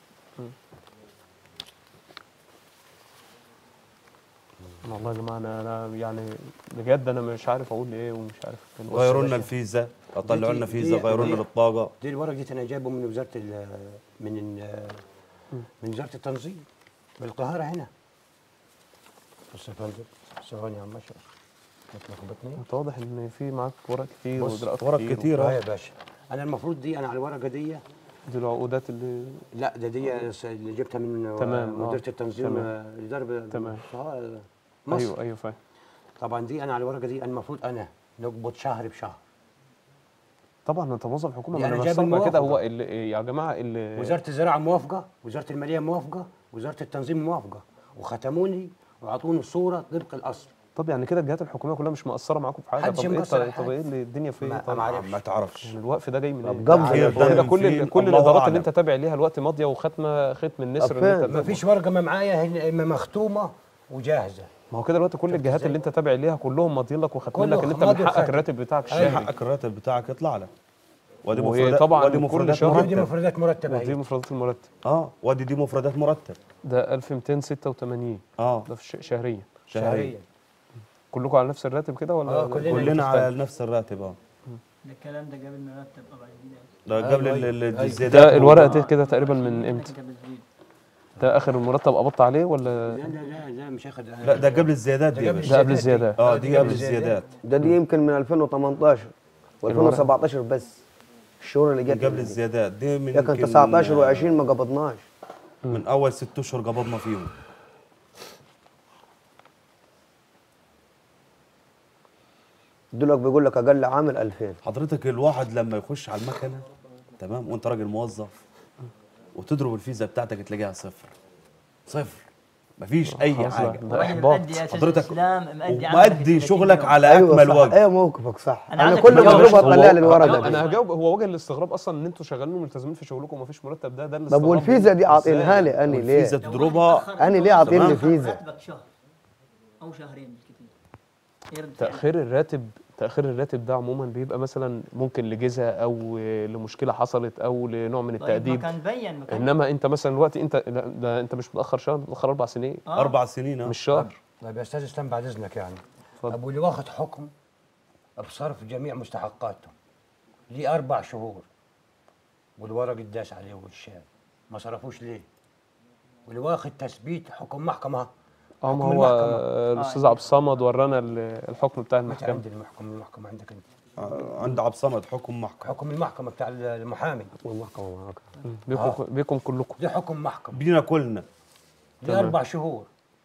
Speaker 1: والله يا جماعه انا انا يعني بجد انا مش عارف اقول ايه ومش عارف أتكلم.
Speaker 3: غيروا لنا الفيزا طلعوا لنا
Speaker 5: دي-
Speaker 3: فيزا
Speaker 5: دي-
Speaker 3: غيروا لنا
Speaker 5: دي-
Speaker 3: البطاقه
Speaker 5: دي الورق دي انا جايبه من وزاره ال- من ال- من وزاره التنظيم بالقاهره هنا بص يا فندم ثواني يا عم اشرف هتلخبطني
Speaker 1: انت واضح ان في معاك ورق كتير
Speaker 5: بص،
Speaker 1: واجراءات
Speaker 3: ورق
Speaker 1: كتير
Speaker 3: كتير.
Speaker 5: اه يا باشا انا المفروض دي انا على الورقه دي
Speaker 1: دي العقودات اللي
Speaker 5: لا ده دي اللي جبتها من
Speaker 1: تمام، آه.
Speaker 5: مديريه التنظيم
Speaker 1: تمام.
Speaker 5: آه، الاداره
Speaker 1: تمام.
Speaker 5: آه، مصر
Speaker 1: ايوه ايوه فاهم
Speaker 5: طبعا دي انا على الورقه دي أنا المفروض انا نقبض شهر بشهر
Speaker 1: طبعا انت موظف حكومه
Speaker 5: يعني
Speaker 1: ما انا
Speaker 5: جايب
Speaker 1: بستغرب كده
Speaker 5: الموافقة.
Speaker 1: هو اللي يا جماعه اللي
Speaker 5: وزاره الزراعه موافقه وزاره الماليه موافقه وزاره التنظيم موافقه وختموني وعطوني صوره طبق الاصل
Speaker 1: طب يعني كده الجهات الحكوميه كلها مش مأثره معاكم في حاجه
Speaker 5: محدش
Speaker 1: طب ايه
Speaker 5: مقصر
Speaker 1: طب,
Speaker 5: في
Speaker 1: طب
Speaker 5: حاجة.
Speaker 1: ايه اللي الدنيا في ايه
Speaker 5: ما-
Speaker 1: طيب؟
Speaker 5: ما عرفش.
Speaker 3: ما تعرفش
Speaker 1: يعني الوقف ده جاي من
Speaker 6: طب
Speaker 1: ايه؟
Speaker 6: قبض
Speaker 3: خير
Speaker 6: ده
Speaker 1: كده
Speaker 3: من
Speaker 1: كل
Speaker 3: فين؟
Speaker 1: ال- كل
Speaker 3: الله
Speaker 1: الادارات
Speaker 3: أعلم.
Speaker 1: اللي انت تابع ليها الوقت ماضيه وختمه ختم النسر اللي
Speaker 6: فين؟
Speaker 1: انت
Speaker 5: ما فيش ورقه ما معايا هي- ما مختومه وجاهزه
Speaker 1: ما هو كده دلوقتي كل الجهات اللي انت تابع ليها كلهم ماضيين لك وختمين لك
Speaker 5: كله
Speaker 1: ان انت
Speaker 5: ماضي
Speaker 1: من حقك
Speaker 5: وختم.
Speaker 1: الراتب بتاعك
Speaker 3: من
Speaker 1: الشهري
Speaker 3: حقك الراتب بتاعك يطلع لك ودي
Speaker 1: وهي
Speaker 3: مفردات
Speaker 1: طبعاً
Speaker 3: ودي
Speaker 1: كل
Speaker 3: مفردات
Speaker 1: شهر
Speaker 5: ودي
Speaker 3: مرتب
Speaker 5: مفردات مرتبه
Speaker 1: ودي
Speaker 5: هي
Speaker 1: مفردات المرتب
Speaker 3: اه ودي دي مفردات مرتب
Speaker 1: ده 1286
Speaker 3: اه
Speaker 1: ده في الش- شهريا
Speaker 3: شهريا
Speaker 1: كلكم على نفس الراتب كده ولا
Speaker 5: آه، كلنا
Speaker 3: كلنا
Speaker 1: بتختلف؟
Speaker 3: على نفس الراتب اه
Speaker 2: ده الكلام ده قبل ما نرتب طبعا
Speaker 3: ده
Speaker 5: أيوة،
Speaker 3: قبل ال-
Speaker 5: أيوة.
Speaker 3: ال-
Speaker 5: أيوة.
Speaker 3: الزيادات
Speaker 1: ده الورقه
Speaker 3: والله.
Speaker 1: دي كده تقريبا من امتى
Speaker 2: كتاب الزيد
Speaker 1: ده اخر المرتب قبضت عليه ولا
Speaker 5: لا لا لا لا مش هاخد
Speaker 3: لا ده قبل الزيادات دي يا
Speaker 5: قبل
Speaker 3: باشا
Speaker 1: ده قبل الزيادات
Speaker 3: اه دي قبل الزيادات
Speaker 6: ده دي يمكن من 2018 و2017 بس الشهور اللي جت
Speaker 3: قبل الزيادات دي من
Speaker 6: يا كان
Speaker 3: يمكن،
Speaker 6: 19
Speaker 3: آه،
Speaker 6: و20 ما قبضناش
Speaker 3: من اول ست اشهر قبضنا فيهم
Speaker 6: دلوقتي بيقول لك اقل عامل 2000
Speaker 4: حضرتك الواحد لما يخش على المكنه تمام وانت راجل موظف وتضرب الفيزا بتاعتك تلاقيها صفر صفر مفيش اي
Speaker 1: خلاص
Speaker 4: حاجه
Speaker 1: ده احباط
Speaker 4: حضرتك
Speaker 2: الاسلام مأدي عملك
Speaker 4: ومأدي
Speaker 2: في
Speaker 4: شغلك
Speaker 2: التكنيك.
Speaker 4: على
Speaker 6: ايوه
Speaker 4: اكمل
Speaker 6: صح
Speaker 4: وجه
Speaker 6: ايوه موقفك صح
Speaker 2: أنا
Speaker 6: انا,
Speaker 2: عايزك
Speaker 6: كل ما
Speaker 2: تجاوب.
Speaker 6: اضربها
Speaker 1: هو-
Speaker 6: اطلع لي الورقه
Speaker 1: انا
Speaker 6: دي
Speaker 1: هجاوب هو وجه الاستغراب اصلا ان انتوا شغالين وملتزمين في شغلكم ومفيش مرتب ده ده
Speaker 6: طب
Speaker 1: الاستغراب
Speaker 6: والفيزا دي
Speaker 1: إزاي؟
Speaker 6: عاطينها لي انا ليه؟
Speaker 4: الفيزا
Speaker 2: لو
Speaker 4: تضربها
Speaker 2: واحد تأخر
Speaker 6: أنا ليه
Speaker 2: أنت
Speaker 6: عاطيني
Speaker 2: تأخر
Speaker 6: فيزا؟
Speaker 2: راتبك شهر او شهرين بالكثير يرد
Speaker 1: تاخير الراتب تاخير الراتب ده عموما بيبقى مثلا ممكن لجزء او لمشكله حصلت او لنوع من
Speaker 2: طيب ما
Speaker 1: التاديب
Speaker 2: كان بين ما كان
Speaker 1: انما انت مثلا دلوقتي انت لا، ده انت مش متاخر شهر متاخر اربع سنين
Speaker 2: آه.
Speaker 4: اربع سنين اه
Speaker 1: مش شهر
Speaker 5: طيب يا استاذ اسلام بعد اذنك يعني
Speaker 1: اتفضل.
Speaker 5: ابو اللي واخد حكم بصرف جميع مستحقاته ليه اربع شهور والورق اتداس عليه والشاب ما صرفوش ليه واللي واخد تثبيت حكم محكمه
Speaker 1: اه ما
Speaker 5: حكم
Speaker 1: هو
Speaker 5: المحكمة.
Speaker 1: الاستاذ عبد الصمد ورانا ال- الحكم بتاع
Speaker 5: متى
Speaker 1: المحكمه
Speaker 5: عند المحكمه المحكمه عندك انت
Speaker 4: آه، عند عبد الصمد حكم محكمه
Speaker 5: حكم المحكمه بتاع المحامي
Speaker 6: والمحكمه معاك
Speaker 1: بيكم بيكم كلكم
Speaker 5: دي حكم محكمه
Speaker 4: بينا كلنا
Speaker 5: دي اربع شهور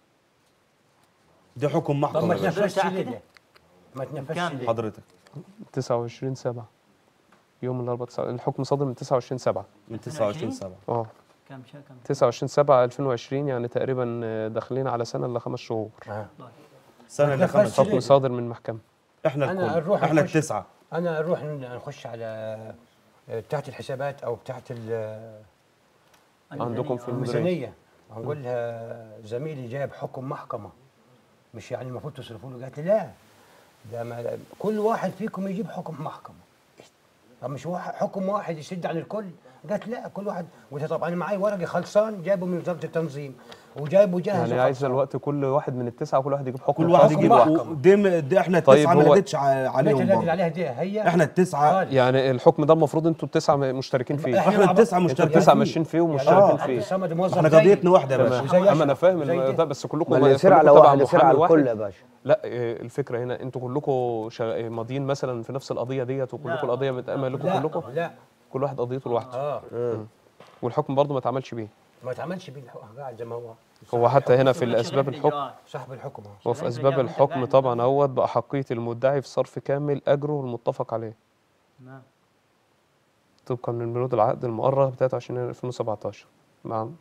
Speaker 4: دي حكم
Speaker 5: طب ما
Speaker 4: محكمه
Speaker 2: تنفذ
Speaker 5: تنفذش
Speaker 2: ساعة
Speaker 5: ليه
Speaker 2: كده؟
Speaker 5: ده؟ ما تنفذش
Speaker 2: كام؟
Speaker 5: ليه؟
Speaker 4: حضرتك
Speaker 1: 29 7 يوم الاربعاء تسعة- الحكم صادر من 29 7
Speaker 4: من 29 7
Speaker 1: اه
Speaker 2: كم شهر كم
Speaker 1: 29 7 2020 يعني تقريبا آه، داخلين على سنه الا خمس شهور
Speaker 5: آه.
Speaker 4: سنه اللي
Speaker 5: ما
Speaker 4: خمس
Speaker 5: تنفذش
Speaker 1: حكم
Speaker 5: ليه؟
Speaker 1: صادر من المحكمه
Speaker 4: احنا
Speaker 5: أنا
Speaker 4: الكل
Speaker 5: نروح
Speaker 4: احنا
Speaker 5: نخش.
Speaker 4: التسعه
Speaker 5: انا نروح ن- نخش على آه، بتاعت الحسابات او بتاعت ال-
Speaker 1: عندكم في المديريه
Speaker 5: الميزانيه هنقول لها زميلي جايب حكم محكمه مش يعني المفروض تصرفوا له قالت لي لا ده ما كل واحد فيكم يجيب حكم محكمه طب مش واحد حكم واحد يسد على الكل قالت لا كل واحد وده طبعا انا معايا ورقي خلصان جايبه من وزاره التنظيم وجايبه جاهز
Speaker 1: يعني عايز
Speaker 5: وخلصان.
Speaker 1: الوقت كل واحد من التسعه كل واحد يجيب حكم
Speaker 4: كل واحد
Speaker 1: خاص
Speaker 4: يجيب
Speaker 1: بيه.
Speaker 5: محكمة.
Speaker 4: دي, م- دي احنا
Speaker 1: طيب
Speaker 4: التسعه ما
Speaker 1: هو-
Speaker 4: ندتش ع- عليهم
Speaker 5: البيت اللي
Speaker 4: برضه.
Speaker 5: عليها دي هي
Speaker 4: احنا التسعه
Speaker 5: خالص.
Speaker 1: يعني الحكم ده المفروض انتوا التسعه مشتركين فيه
Speaker 5: إحنا
Speaker 4: احنا
Speaker 5: مع
Speaker 4: التسعه
Speaker 5: بعض.
Speaker 1: انتوا
Speaker 4: مشتركين
Speaker 1: التسعه
Speaker 4: فيه.
Speaker 1: ماشيين فيه
Speaker 5: يعني
Speaker 1: ومشتركين
Speaker 5: عبد
Speaker 1: فيه
Speaker 5: الصمد موظف
Speaker 4: احنا
Speaker 5: زيي.
Speaker 4: قضيتنا واحده يا
Speaker 1: تمام
Speaker 4: باشا
Speaker 5: وزي
Speaker 1: اما انا
Speaker 5: أشرف،
Speaker 1: فاهم
Speaker 5: وزي
Speaker 1: الم-
Speaker 5: ده.
Speaker 1: ده بس كلكم
Speaker 6: ما اللي يصير
Speaker 1: كلكم
Speaker 6: على
Speaker 1: تبع
Speaker 6: واحد يصير
Speaker 1: محامي
Speaker 6: على
Speaker 1: واحد.
Speaker 6: الكل يا باشا
Speaker 1: لا إيه، الفكره هنا انتوا كلكم شغ... ماضيين مثلا في نفس القضيه ديت وكلكم القضيه متأمه لكم
Speaker 5: لا
Speaker 1: كلكم
Speaker 5: لا
Speaker 1: كل واحد قضيته لوحده
Speaker 5: اه
Speaker 1: والحكم برضه ما اتعملش بيه
Speaker 5: ما تعملش بيه الحكم قاعد زي ما هو
Speaker 1: هو حتى هنا في
Speaker 2: شغال
Speaker 1: الاسباب
Speaker 2: في
Speaker 1: الحكم
Speaker 2: الإجراءات.
Speaker 5: صاحب الحكم اهو
Speaker 1: وفي
Speaker 2: شغال
Speaker 1: اسباب
Speaker 2: بالإجراءات
Speaker 1: الحكم
Speaker 2: قاعد
Speaker 1: طبعا
Speaker 2: مثلاً.
Speaker 1: اهوت باحقيه المدعي في صرف كامل اجره المتفق عليه
Speaker 2: تمام
Speaker 1: طبقا من بنود العقد المؤرخ ب 23 2017 نعم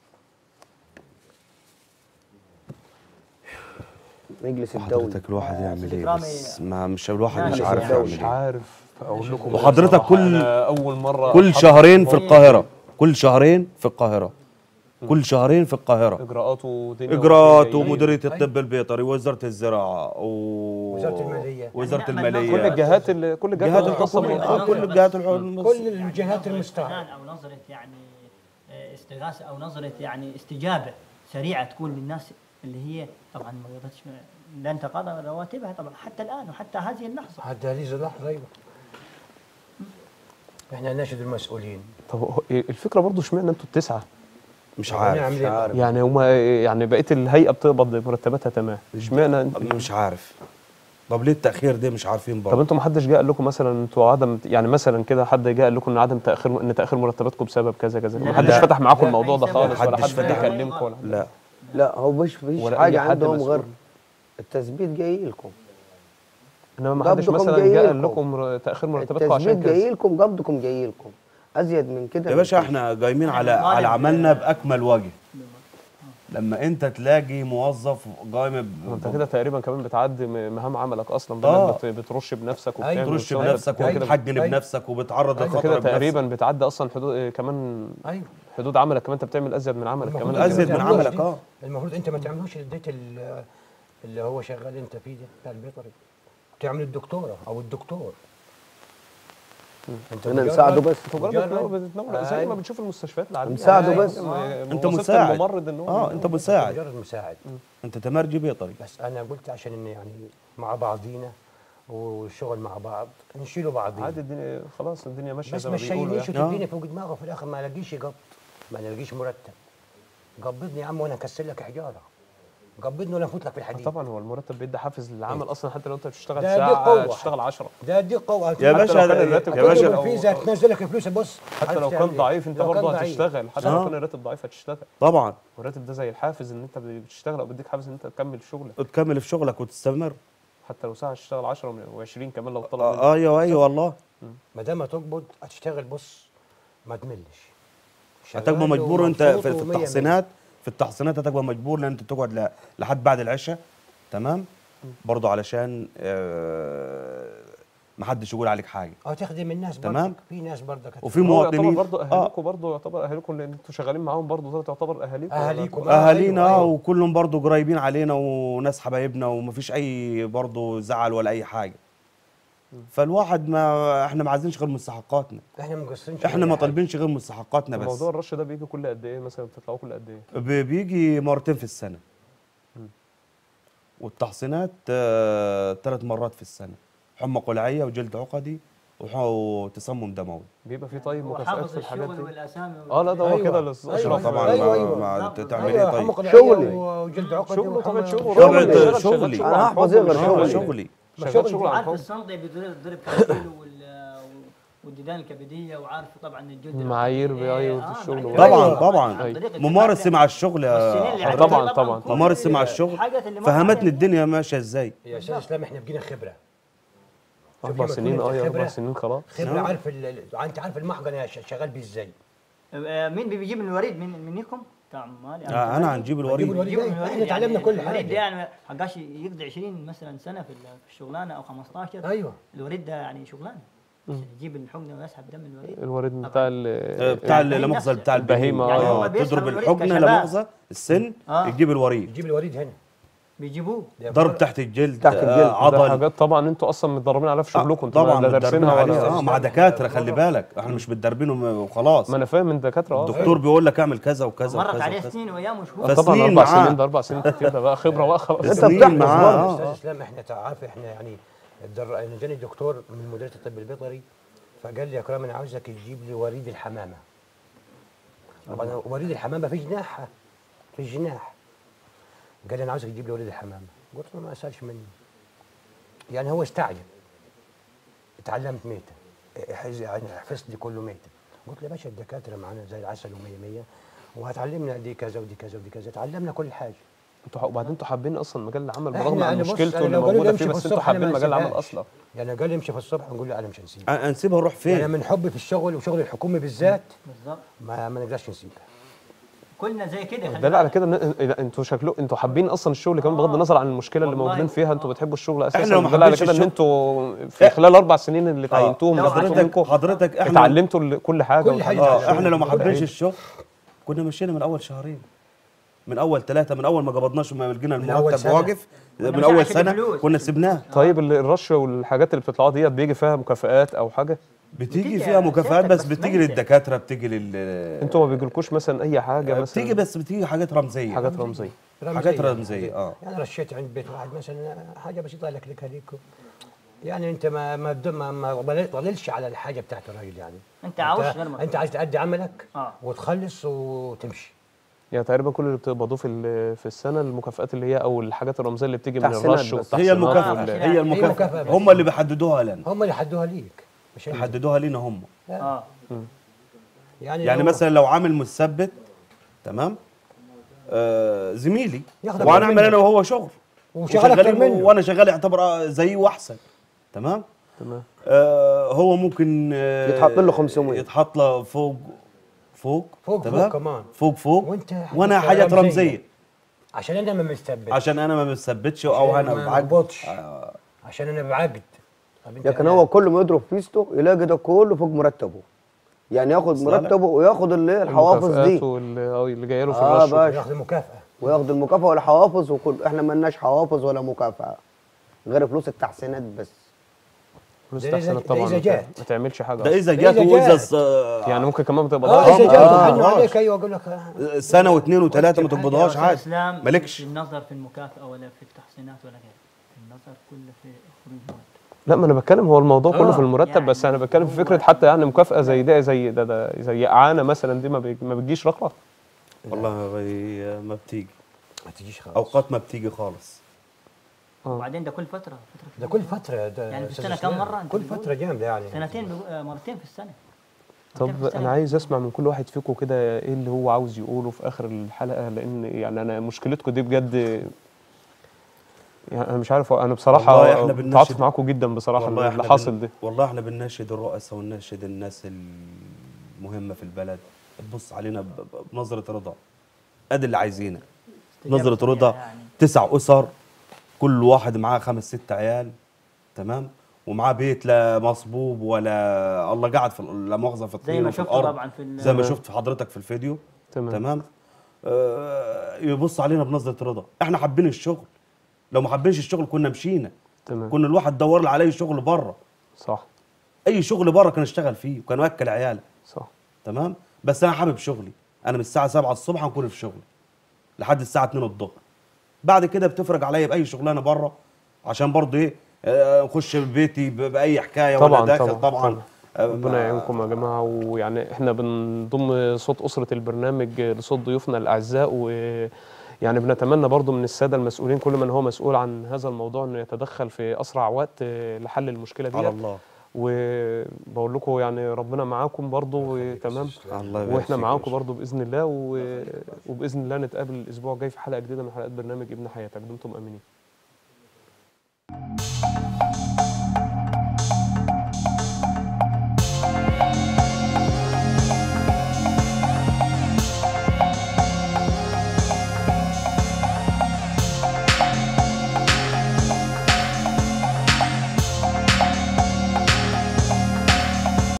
Speaker 6: مجلس الدولي
Speaker 4: حضرتك الواحد يعمل ايه
Speaker 2: إكرامي-
Speaker 4: بس ما مش الواحد مش
Speaker 2: مجلس
Speaker 4: عارف
Speaker 2: الدولي.
Speaker 4: يعمل
Speaker 1: مش
Speaker 4: ايه
Speaker 1: عارف اقول لكم
Speaker 4: وحضرتك
Speaker 1: بصراحة
Speaker 4: كل-
Speaker 1: أنا اول مره
Speaker 4: كل
Speaker 1: أتحط
Speaker 4: شهرين في
Speaker 1: موقف
Speaker 4: القاهره كل شهرين في القاهره كل شهرين في القاهره
Speaker 1: اجراءات ودنيا
Speaker 4: اجراءات
Speaker 1: وحاجة.
Speaker 4: ومديريه الطب البيطري ووزاره الزراعه و
Speaker 5: وزارة المالية.
Speaker 4: وزاره
Speaker 2: يعني نعمل
Speaker 4: الماليه
Speaker 1: كل الجهات اللي كل الجهات
Speaker 4: جهات
Speaker 1: الخاصه
Speaker 4: الحكومه
Speaker 1: بالإنفاق.
Speaker 4: آه، كل الجهات الحكومه
Speaker 5: كل الجهات
Speaker 2: نظرة
Speaker 5: المستعانة
Speaker 2: استهان او نظره يعني آه، استغاثه او نظره يعني استجابه سريعه تكون للناس اللي هي طبعا ما قدرتش لن تقاضى رواتبها طبعا حتى الان وحتى هذه اللحظه
Speaker 5: حتى هذه اللحظة أيوة احنا نشهد المسؤولين
Speaker 1: طب هو- الفكره برضه اشمعنى انتوا التسعه
Speaker 4: مش
Speaker 5: نعمل
Speaker 4: عارف
Speaker 5: إيه؟
Speaker 6: عارف.
Speaker 1: يعني هما يعني بقيه الهيئه بتقبض مرتباتها تمام اشمعنى انت-
Speaker 4: مش عارف طب ليه التاخير ده مش عارفين
Speaker 1: طب
Speaker 4: برضه
Speaker 1: انتوا ما حدش جه قال لكم مثلا انتوا عدم يعني مثلا كده حد جه قال لكم ان عدم تاخير ان تاخير مرتباتكم بسبب كذا كذا
Speaker 2: لا،
Speaker 1: ما
Speaker 2: لا،
Speaker 1: حدش
Speaker 2: لا.
Speaker 1: فتح معاكم
Speaker 5: لا.
Speaker 1: الموضوع ده
Speaker 2: أي
Speaker 1: خالص ولا
Speaker 4: محدش
Speaker 1: حد
Speaker 4: فتح.
Speaker 1: كلمكم ولا
Speaker 4: لا
Speaker 6: لا هو مش فيش
Speaker 1: ولا
Speaker 6: حاجه
Speaker 1: أي حد
Speaker 6: عندهم
Speaker 1: مسؤول.
Speaker 6: غير التثبيت جاي لكم
Speaker 1: انما ما حدش
Speaker 6: قبضكم
Speaker 1: مثلا
Speaker 6: جاي
Speaker 1: جه قال
Speaker 6: لكم.
Speaker 1: لكم مر- تاخير مرتباتكم عشان
Speaker 6: التثبيت جاي
Speaker 1: كذا
Speaker 6: لكم قبضكم جاي لكم ازيد من كده
Speaker 4: يا باشا
Speaker 6: مفيش.
Speaker 4: احنا قايمين على
Speaker 2: غالب-
Speaker 4: على عملنا باكمل وجه لما انت تلاقي موظف قايم
Speaker 1: ما انت
Speaker 4: ب-
Speaker 1: كده تقريبا كمان بتعدي م- مهام عملك اصلا
Speaker 4: آه.
Speaker 1: بدل بت- بترش بنفسك
Speaker 5: أيوة.
Speaker 1: وبتعمل
Speaker 4: ترش
Speaker 1: وبتسوي.
Speaker 4: بنفسك
Speaker 1: كده كده
Speaker 4: وبتحجن
Speaker 5: أيوة.
Speaker 4: بنفسك وبتعرض
Speaker 1: انت
Speaker 4: للخطر
Speaker 1: كده
Speaker 4: بنفسك.
Speaker 1: تقريبا بتعدي اصلا حدود اه، كمان
Speaker 5: أيوة
Speaker 1: حدود عملك كمان انت بتعمل ازيد من عملك
Speaker 5: المفروض
Speaker 1: كمان
Speaker 5: أنت
Speaker 4: أزيد
Speaker 5: ما
Speaker 4: من
Speaker 5: تعملوش
Speaker 4: عملك،
Speaker 5: دي.
Speaker 4: آه.
Speaker 5: المفروض أنت ما تعملوش اديت ال- اللي هو شغال أنت فيه ده بتاع البيطري تعمل الدكتورة أو الدكتور أنت
Speaker 6: احنا
Speaker 5: مجرد-
Speaker 6: نساعده بس
Speaker 1: مجرد
Speaker 5: مجرد-
Speaker 1: بتنور بتنور زي ما
Speaker 5: أيوة.
Speaker 1: بنشوف المستشفيات العاديه
Speaker 6: نساعده
Speaker 1: أيوة.
Speaker 6: بس.
Speaker 1: اه.
Speaker 4: انت
Speaker 1: وظيفة
Speaker 4: مساعد
Speaker 1: الممرض ان هو
Speaker 4: اه انت مساعد
Speaker 5: مجرد مساعد
Speaker 4: انت تمرجي بيطري
Speaker 5: بس أنا قلت عشان إن يعني مع بعضينا والشغل مع بعض نشيله بعضينا
Speaker 1: عادي الدنيا خلاص الدنيا ماشيه
Speaker 5: بس
Speaker 1: زي
Speaker 5: ما
Speaker 1: ما بيقولوا
Speaker 5: تشيلنيش
Speaker 1: يعني.
Speaker 5: وتديني فوق دماغه في الاخر ما الاقيش قبض ما الاقيش مرتب قبضني يا عم وانا اكسر لك حجاره قبضني وانا افوت لك في الحديد
Speaker 1: طبعا هو المرتب بيدي حافز للعمل اصلا حتى لو انت بتشتغل
Speaker 5: ده دي
Speaker 1: ساعه
Speaker 5: قوة.
Speaker 1: تشتغل 10
Speaker 5: ده دي قوه
Speaker 4: يا باشا
Speaker 1: لو كان
Speaker 4: ده-
Speaker 1: الراتب
Speaker 4: يا باشا
Speaker 1: أو-
Speaker 5: الفيزا تنزل لك الفلوس بص
Speaker 1: حتى
Speaker 5: عارف
Speaker 1: لو
Speaker 5: تعمل
Speaker 1: كان
Speaker 5: إيه.
Speaker 1: ضعيف انت
Speaker 5: لو كان
Speaker 1: برضه
Speaker 5: ضعيف.
Speaker 1: هتشتغل حتى
Speaker 4: آه.
Speaker 1: لو كان الراتب ضعيف هتشتغل
Speaker 4: طبعا
Speaker 1: والراتب ده زي الحافز ان انت بتشتغل او بيديك حافز ان انت تكمل شغلك
Speaker 4: تكمل في شغلك وتستمر
Speaker 1: حتى لو ساعه تشتغل 10 و20 كمان لو طلب منك.
Speaker 3: آه، ايوه ايوه والله
Speaker 5: ما دام هتقبض هتشتغل بص ما تملش
Speaker 3: هتبقى
Speaker 5: شغال
Speaker 3: مجبور انت
Speaker 5: ومبسوط
Speaker 3: في, في
Speaker 5: ومية مية.
Speaker 3: التحصينات في التحصينات هتبقى مجبور لان انت تقعد ل- لحد بعد العشاء تمام برضه علشان آه ما حدش يقول عليك حاجه
Speaker 5: اه تخدم الناس
Speaker 3: تمام.
Speaker 5: برضك في ناس برضك هت-
Speaker 3: وفي
Speaker 1: هو يعتبر
Speaker 3: مواطنين
Speaker 1: برضه
Speaker 3: اه
Speaker 1: اهاليكم برضه يعتبر اهاليكم لان انتوا شغالين معاهم برضه دول تعتبر اهاليكم ولا-
Speaker 5: اهاليكم آه،
Speaker 3: اهالينا
Speaker 5: أيوة،
Speaker 3: آه،
Speaker 5: أيوة.
Speaker 3: وكلهم برضه قريبين علينا وناس حبايبنا ومفيش اي برضه زعل ولا اي حاجه فالواحد ما احنا ما عايزينش غير مستحقاتنا
Speaker 5: احنا ما مقصرينش
Speaker 3: احنا
Speaker 5: ولا
Speaker 3: ما
Speaker 5: حاجة.
Speaker 3: طالبينش غير مستحقاتنا بس
Speaker 1: موضوع الرش ده بيجي كل قد ايه مثلا بتطلعوا كل قد ايه
Speaker 3: ب- بيجي مرتين في السنة والتحصينات ثلاث مرات في السنة حمى قلعية وجلد عقدي وح- وتسمم دموي
Speaker 1: بيبقى في طيب
Speaker 2: هو
Speaker 1: مكافآت
Speaker 2: حافظ
Speaker 1: في الحاجات
Speaker 2: الشغل
Speaker 1: دي
Speaker 2: والاسامي
Speaker 1: اه لا ده هو
Speaker 5: أيوة.
Speaker 1: كده
Speaker 5: أيوة،
Speaker 1: الاشرف
Speaker 3: طبعا
Speaker 5: أيوة،
Speaker 3: ما,
Speaker 5: أيوة.
Speaker 3: ما
Speaker 2: بالظبط.
Speaker 3: تعمل
Speaker 5: ايوه
Speaker 3: ايه
Speaker 5: حمى
Speaker 3: طيب
Speaker 5: قلعية
Speaker 6: شغلي.
Speaker 5: وجلد عقدي
Speaker 1: شغله
Speaker 5: وحمى-
Speaker 1: طبعا شغله
Speaker 3: شغل-
Speaker 1: راجل شغال-
Speaker 3: شغلي.
Speaker 1: شغال
Speaker 6: أنا
Speaker 1: عن
Speaker 6: هحفظ
Speaker 1: حب
Speaker 6: إيه غير
Speaker 1: مش
Speaker 6: شغلي.
Speaker 1: شغال-
Speaker 3: شغلي
Speaker 1: شغال
Speaker 5: شغلي.
Speaker 1: شغل عن
Speaker 2: عارف
Speaker 1: حب
Speaker 2: الصندع بيضرب ضرب كالكيل وال والديدان الكبديه وعارف طبعا الجلد
Speaker 1: معايير
Speaker 2: العقدي.
Speaker 1: أيوة
Speaker 2: آه،
Speaker 1: الشغل.
Speaker 2: معايير.
Speaker 3: طبعا
Speaker 2: أيوة.
Speaker 3: طبعا
Speaker 2: عن طريق
Speaker 3: ممارسة
Speaker 2: التعليم.
Speaker 3: مع الشغل
Speaker 2: والسنين
Speaker 3: يا
Speaker 2: اللي
Speaker 3: حضرتك.
Speaker 2: عدت
Speaker 1: طبعا، طبعا.
Speaker 2: كل
Speaker 3: ممارسة مع الشغل
Speaker 2: الحاجات اللي مرت
Speaker 3: فهمتني
Speaker 2: عليها.
Speaker 3: الدنيا ماشية ازاي
Speaker 5: يا استاذ اسلام احنا بقينا خبره
Speaker 1: اربع
Speaker 5: شوف
Speaker 1: سنين
Speaker 5: لما
Speaker 1: اه
Speaker 5: تكون
Speaker 1: يا
Speaker 5: أنت
Speaker 1: اربع
Speaker 5: خبرة.
Speaker 1: سنين خلاص
Speaker 5: خبره عارف ال- ال- انت عارف المحجن يا ش- شغال بيه ازاي
Speaker 2: آه، مين بيجيب من الوريد من منكم؟ بتاع عمال يعني
Speaker 3: آه انا هنجيب
Speaker 5: هنجيب
Speaker 3: الوريد
Speaker 5: الوريد.
Speaker 2: بيجيبوا من الوريد
Speaker 5: إحنا اتعلمنا كل
Speaker 2: الوريد
Speaker 5: حاجة.
Speaker 2: ده يعني حقاش يقضي 20 مثلا سنه في ال- في الشغلانه او 15
Speaker 5: ايوه
Speaker 2: الوريد ده يعني شغلانه عشان يجيب الحقنه ويسحب دم الوريد
Speaker 1: الوريد بتاع
Speaker 3: آه،
Speaker 1: ال
Speaker 3: بتاع
Speaker 2: يعني
Speaker 3: لا مؤاخذة
Speaker 2: نفس-
Speaker 3: بتاع
Speaker 1: البهيمة،
Speaker 3: البهيمة
Speaker 1: يعني
Speaker 3: آه،
Speaker 2: هو بيسحب
Speaker 3: تضرب
Speaker 2: الوريد
Speaker 3: الحقنة لا
Speaker 2: كشباب.
Speaker 3: مؤاخذة السن
Speaker 2: آه.
Speaker 3: يجيب الوريد
Speaker 5: يجيب الوريد هنا
Speaker 2: بيجيبوه
Speaker 5: ده
Speaker 3: ضرب
Speaker 5: بره-
Speaker 3: تحت الجلد
Speaker 6: تحت
Speaker 3: آه،
Speaker 6: الجلد.
Speaker 1: ده
Speaker 3: عضل
Speaker 1: حاجات طبعا انتوا اصلا متدربين عليها في شغلكم انتوا
Speaker 3: طبعا
Speaker 1: لا دارسينها
Speaker 3: متدربين
Speaker 1: ولا
Speaker 3: عليها اه مع دكاتره خلي بالك احنا مش متدربينه وخلاص
Speaker 1: ما انا فاهم من دكاتره اه
Speaker 3: الدكتور بيقول لك اعمل كذا وكذا
Speaker 2: مرت
Speaker 3: وكذا
Speaker 2: عليه
Speaker 3: وكذا
Speaker 2: سنين وايام وشهور
Speaker 3: بس-
Speaker 1: طبعا
Speaker 3: سنين
Speaker 1: اربع
Speaker 3: معاه.
Speaker 1: سنين ده اربع سنين كتير ده بقى خبره بقى خلاص
Speaker 6: أنت
Speaker 3: سنين
Speaker 6: بتحفظ
Speaker 3: معاه
Speaker 6: برضه.
Speaker 5: استاذ
Speaker 3: آه.
Speaker 5: اسلام احنا تع- عارف احنا يعني الدر... أنا جاني الدكتور من مديريه الطب البيطري فقال لي يا كرام انا عاوزك تجيب لي وريد الحمامه طبعا وريد الحمامه في جناحها في الجناح قال لي انا عاوزك تجيب لي وريد الحمامه قلت له ما اسالش مني يعني هو استعجل اتعلمت ميته حز- يعني حفظت لي كله ميته قلت له يا باشا الدكاتره معانا زي العسل ومية مية وهتعلمنا دي كذا ودي كذا ودي كذا اتعلمنا كل حاجه
Speaker 1: انتوا وبعدين انتوا حابين اصلا مجال العمل
Speaker 5: إحنا
Speaker 1: برغم عن
Speaker 5: أنا بص،
Speaker 1: مشكلته
Speaker 5: أنا
Speaker 1: اللي
Speaker 5: لو قالوا لي
Speaker 1: موجوده
Speaker 5: امشي
Speaker 1: فيه
Speaker 5: في
Speaker 1: بس انتوا
Speaker 5: الصبح أنا
Speaker 1: حابين
Speaker 5: ما
Speaker 1: مجال العمل
Speaker 5: أسيبهاش.
Speaker 1: اصلا
Speaker 5: يعني قال لي امشي في الصبح نقول له انا مش هنسيبك
Speaker 3: آه، نسيبها نروح
Speaker 5: يعني
Speaker 3: فين
Speaker 5: من حبي في الشغل وشغل الحكومي بالذات
Speaker 2: بالظبط
Speaker 5: ما, ما نقدرش نسيبها
Speaker 2: كلنا زي كده خلي
Speaker 1: دل على
Speaker 2: بالك.
Speaker 1: كده ان إن- انتوا شكله انتوا حابين اصلا الشغل كمان بغض النظر عن المشكله اللي
Speaker 2: والله.
Speaker 1: موجودين فيها انتوا بتحبوا الشغل اساسا
Speaker 3: إحنا لو ما
Speaker 1: دل على
Speaker 3: حبيناش
Speaker 1: كده ان
Speaker 3: الشغل-
Speaker 1: انتوا في خلال اربع سنين اللي تعينتوهم
Speaker 2: لو
Speaker 1: اللي خدتوا
Speaker 3: حضرتك
Speaker 1: منكم
Speaker 3: حضرتك احنا
Speaker 1: اتعلمتوا ال- كل حاجه
Speaker 5: كل حاجة
Speaker 1: وتعلمتوا
Speaker 3: اه احنا لو ما
Speaker 1: الشغل.
Speaker 3: حبيناش الشغل كنا مشينا من اول شهرين من اول ثلاثه من اول ما قبضناش وما لقينا
Speaker 5: من أول
Speaker 3: المرتب
Speaker 5: سنة.
Speaker 3: واقف
Speaker 2: كنا
Speaker 3: من
Speaker 2: مش
Speaker 3: اول
Speaker 2: عايزين
Speaker 3: سنه
Speaker 2: فلوس.
Speaker 3: كنا سبناه
Speaker 1: طيب ال- الرش والحاجات اللي بتطلعوا ديت بيجي فيها مكافآت او حاجه
Speaker 3: بتيجي
Speaker 2: بتيجي
Speaker 3: فيها مكافآت
Speaker 2: سيادتك
Speaker 3: بس
Speaker 2: بس
Speaker 3: بتيجي
Speaker 2: ميتة.
Speaker 3: للدكاتره بتيجي لل
Speaker 1: انتوا ما بيجيلكوش مثلا اي حاجه مثلا
Speaker 3: بتيجي بس بتيجي حاجات رمزيه
Speaker 1: حاجات رمزيه
Speaker 3: حاجات رمزية، آه.
Speaker 5: يعني رشيت عند بيت واحد مثلا حاجه بسيطه لك لك هذيك يعني انت ما ما بد- ما, ما تضللش على الحاجه بتاعت الراجل يعني
Speaker 2: انت عاوز غير ما
Speaker 5: انت عايز تأدي عملك
Speaker 2: آه.
Speaker 5: وتخلص وتمشي
Speaker 1: يعني تقريبا كل اللي بتقبضوه في ال- في السنه المكافآت اللي هي او الحاجات الرمزيه اللي بتيجي من
Speaker 6: تحسينات
Speaker 1: الرش
Speaker 6: بس.
Speaker 1: والتحسينات
Speaker 3: هي المكافاه
Speaker 1: وال-
Speaker 3: هي
Speaker 2: هي
Speaker 3: المكافاه
Speaker 5: مكافأة بس.
Speaker 3: هم اللي بيحددوها لنا
Speaker 5: هم اللي حدوها ليك مش أنت.
Speaker 3: يحددوها لنا هم
Speaker 2: اه
Speaker 5: يعني
Speaker 3: يعني
Speaker 5: لو-
Speaker 3: مثلا لو عامل مثبت تمام آه زميلي
Speaker 5: ياخد
Speaker 3: وانا
Speaker 5: أكتر
Speaker 3: اعمل
Speaker 5: منك.
Speaker 3: انا وهو شغل
Speaker 5: وشغال أكتر
Speaker 3: وشغالين-
Speaker 5: منه.
Speaker 3: وانا شغال يعتبر آه، زيه واحسن تمام
Speaker 1: تمام
Speaker 3: آه هو ممكن آه
Speaker 6: يتحط له 500.
Speaker 3: يتحط له فوق فوق
Speaker 5: فوق-
Speaker 3: تمام؟
Speaker 5: فوق كمان.
Speaker 3: فوق فوق
Speaker 5: وأنت حاجات
Speaker 3: وانا حاجات
Speaker 5: رمزية.
Speaker 3: رمزيه
Speaker 5: عشان انا ما مستثبت
Speaker 3: عشان انا ما مثبتش او انا
Speaker 5: ما
Speaker 3: بعجب
Speaker 5: بقبضش
Speaker 3: آه،
Speaker 5: عشان انا بعقد طب أنت
Speaker 6: لكن
Speaker 5: أنا-
Speaker 6: هو كل ما يضرب فيستو يلاقي ده كله فوق مرتبه يعني ياخد
Speaker 3: صالح.
Speaker 6: مرتبه وياخد اللي هي الحوافظ
Speaker 1: المكافآت
Speaker 6: دي
Speaker 1: وال- اه اللي جايه له في
Speaker 6: اه
Speaker 1: الرش
Speaker 6: باشا
Speaker 5: ياخذ مكافاه
Speaker 6: وياخد المكافاه والحوافظ وكل احنا مالناش حوافظ ولا مكافاه غير فلوس التحسينات بس
Speaker 1: فلوس
Speaker 5: ده إذا-
Speaker 1: تحسينات
Speaker 5: ده
Speaker 1: طبعا
Speaker 5: إذا
Speaker 1: ما
Speaker 5: جات.
Speaker 1: ما تعملش حاجه
Speaker 3: ده
Speaker 1: أصلاً.
Speaker 3: اذا
Speaker 5: ده
Speaker 3: جات
Speaker 5: إذا
Speaker 3: واذا
Speaker 5: جات.
Speaker 3: ص-
Speaker 1: يعني ممكن كمان ما
Speaker 5: اه
Speaker 1: تقبضهاش
Speaker 5: اذا
Speaker 1: ممكن-
Speaker 5: جاء
Speaker 3: آه،
Speaker 5: تحنوا
Speaker 3: آه.
Speaker 5: عليك ايوه اقول لك آه.
Speaker 3: سنه واثنين وثلاثه ما
Speaker 5: واكتب حاجة
Speaker 3: تقبضهاش
Speaker 2: أستاذ
Speaker 3: عادي
Speaker 2: اسلام
Speaker 3: مالكش
Speaker 2: في النظر في المكافاه ولا في التحسينات ولا غيره في النظر كله في خروج مرتب
Speaker 1: لا ما انا بتكلم هو الموضوع كله
Speaker 5: آه،
Speaker 1: في المرتب
Speaker 2: يعني
Speaker 1: بس انا بتكلم في
Speaker 2: هو-
Speaker 1: فكره حتى يعني مكافاه زي ده زي ده, ده زي اعانه مثلا دي ما, بي ما بتجيش رقم
Speaker 3: والله ما بي- ما بتيجي
Speaker 5: ما تجيش خالص
Speaker 3: اوقات ما بتيجي خالص
Speaker 2: وبعدين ده كل فتره فتره
Speaker 5: ده كل فتره ده
Speaker 2: يعني في
Speaker 5: أستاذ
Speaker 2: السنة
Speaker 5: إسلام.
Speaker 2: كم مرة أنت
Speaker 5: كل
Speaker 2: بتقول؟
Speaker 5: فتره جامده يعني
Speaker 2: سنتين بيقو- آه، مرتين في السنه
Speaker 1: طب
Speaker 2: مرتين في السنة.
Speaker 1: انا عايز اسمع من كل واحد فيكم كده ايه اللي هو عاوز يقوله في اخر الحلقه لان يعني انا مشكلتكم دي بجد يعني انا مش عارف انا بصراحه
Speaker 4: والله إحنا بنناشد-
Speaker 1: متعاطف معاكم جدا بصراحه
Speaker 4: والله
Speaker 1: اللي
Speaker 4: احنا
Speaker 1: حاصل
Speaker 4: بن...
Speaker 1: ده
Speaker 4: والله احنا بنناشد الرؤساء ونناشد الناس المهمه في البلد تبص علينا ب... ب- بنظره رضا ادي اللي عايزينه نظره
Speaker 2: استجابة
Speaker 4: رضا
Speaker 2: يعني.
Speaker 4: تسع اسر كل واحد معاه خمس ست عيال تمام ومعاه بيت لا مصبوب ولا الله قاعد في ال- لا مؤاخذه في الطين
Speaker 2: زي ما
Speaker 4: وفي
Speaker 2: شفت
Speaker 4: الارض
Speaker 2: طبعا في ال-
Speaker 4: زي ما شفت في حضرتك في الفيديو
Speaker 1: تمام.
Speaker 4: تمام آه يبص علينا بنظره رضا احنا حابين الشغل لو ما حابينش الشغل كنا مشينا
Speaker 1: تمام
Speaker 4: كنا الواحد دور له على اي شغل بره
Speaker 1: صح
Speaker 4: اي شغل بره كان اشتغل فيه وكان واكل عيالي
Speaker 1: صح
Speaker 4: تمام بس انا حابب شغلي انا من الساعه 7 الصبح هنكون في شغلي لحد الساعه 2 الظهر بعد كده بتفرج عليا باي شغلانه بره عشان برضه ايه آه، اخش بيتي ب- باي حكايه
Speaker 1: طبعا
Speaker 4: وانا داخل
Speaker 1: طبعا,
Speaker 4: طبعا, آه،
Speaker 1: ربنا
Speaker 4: ما-
Speaker 1: يعينكم يا جماعه ويعني احنا بنضم صوت اسره البرنامج لصوت ضيوفنا الاعزاء و يعني بنتمنى برضو من الساده المسؤولين كل من هو مسؤول عن هذا الموضوع انه يتدخل في اسرع وقت لحل المشكله دي
Speaker 4: على الله
Speaker 1: وبقول لكم يعني ربنا معاكم برضو تمام
Speaker 4: الله يبارك
Speaker 1: واحنا
Speaker 4: فيك
Speaker 1: معاكم
Speaker 4: يا
Speaker 1: برضو باذن الله و... وباذن الله نتقابل الاسبوع الجاي في حلقه جديده من حلقات برنامج ابن حياتك دمتم امنين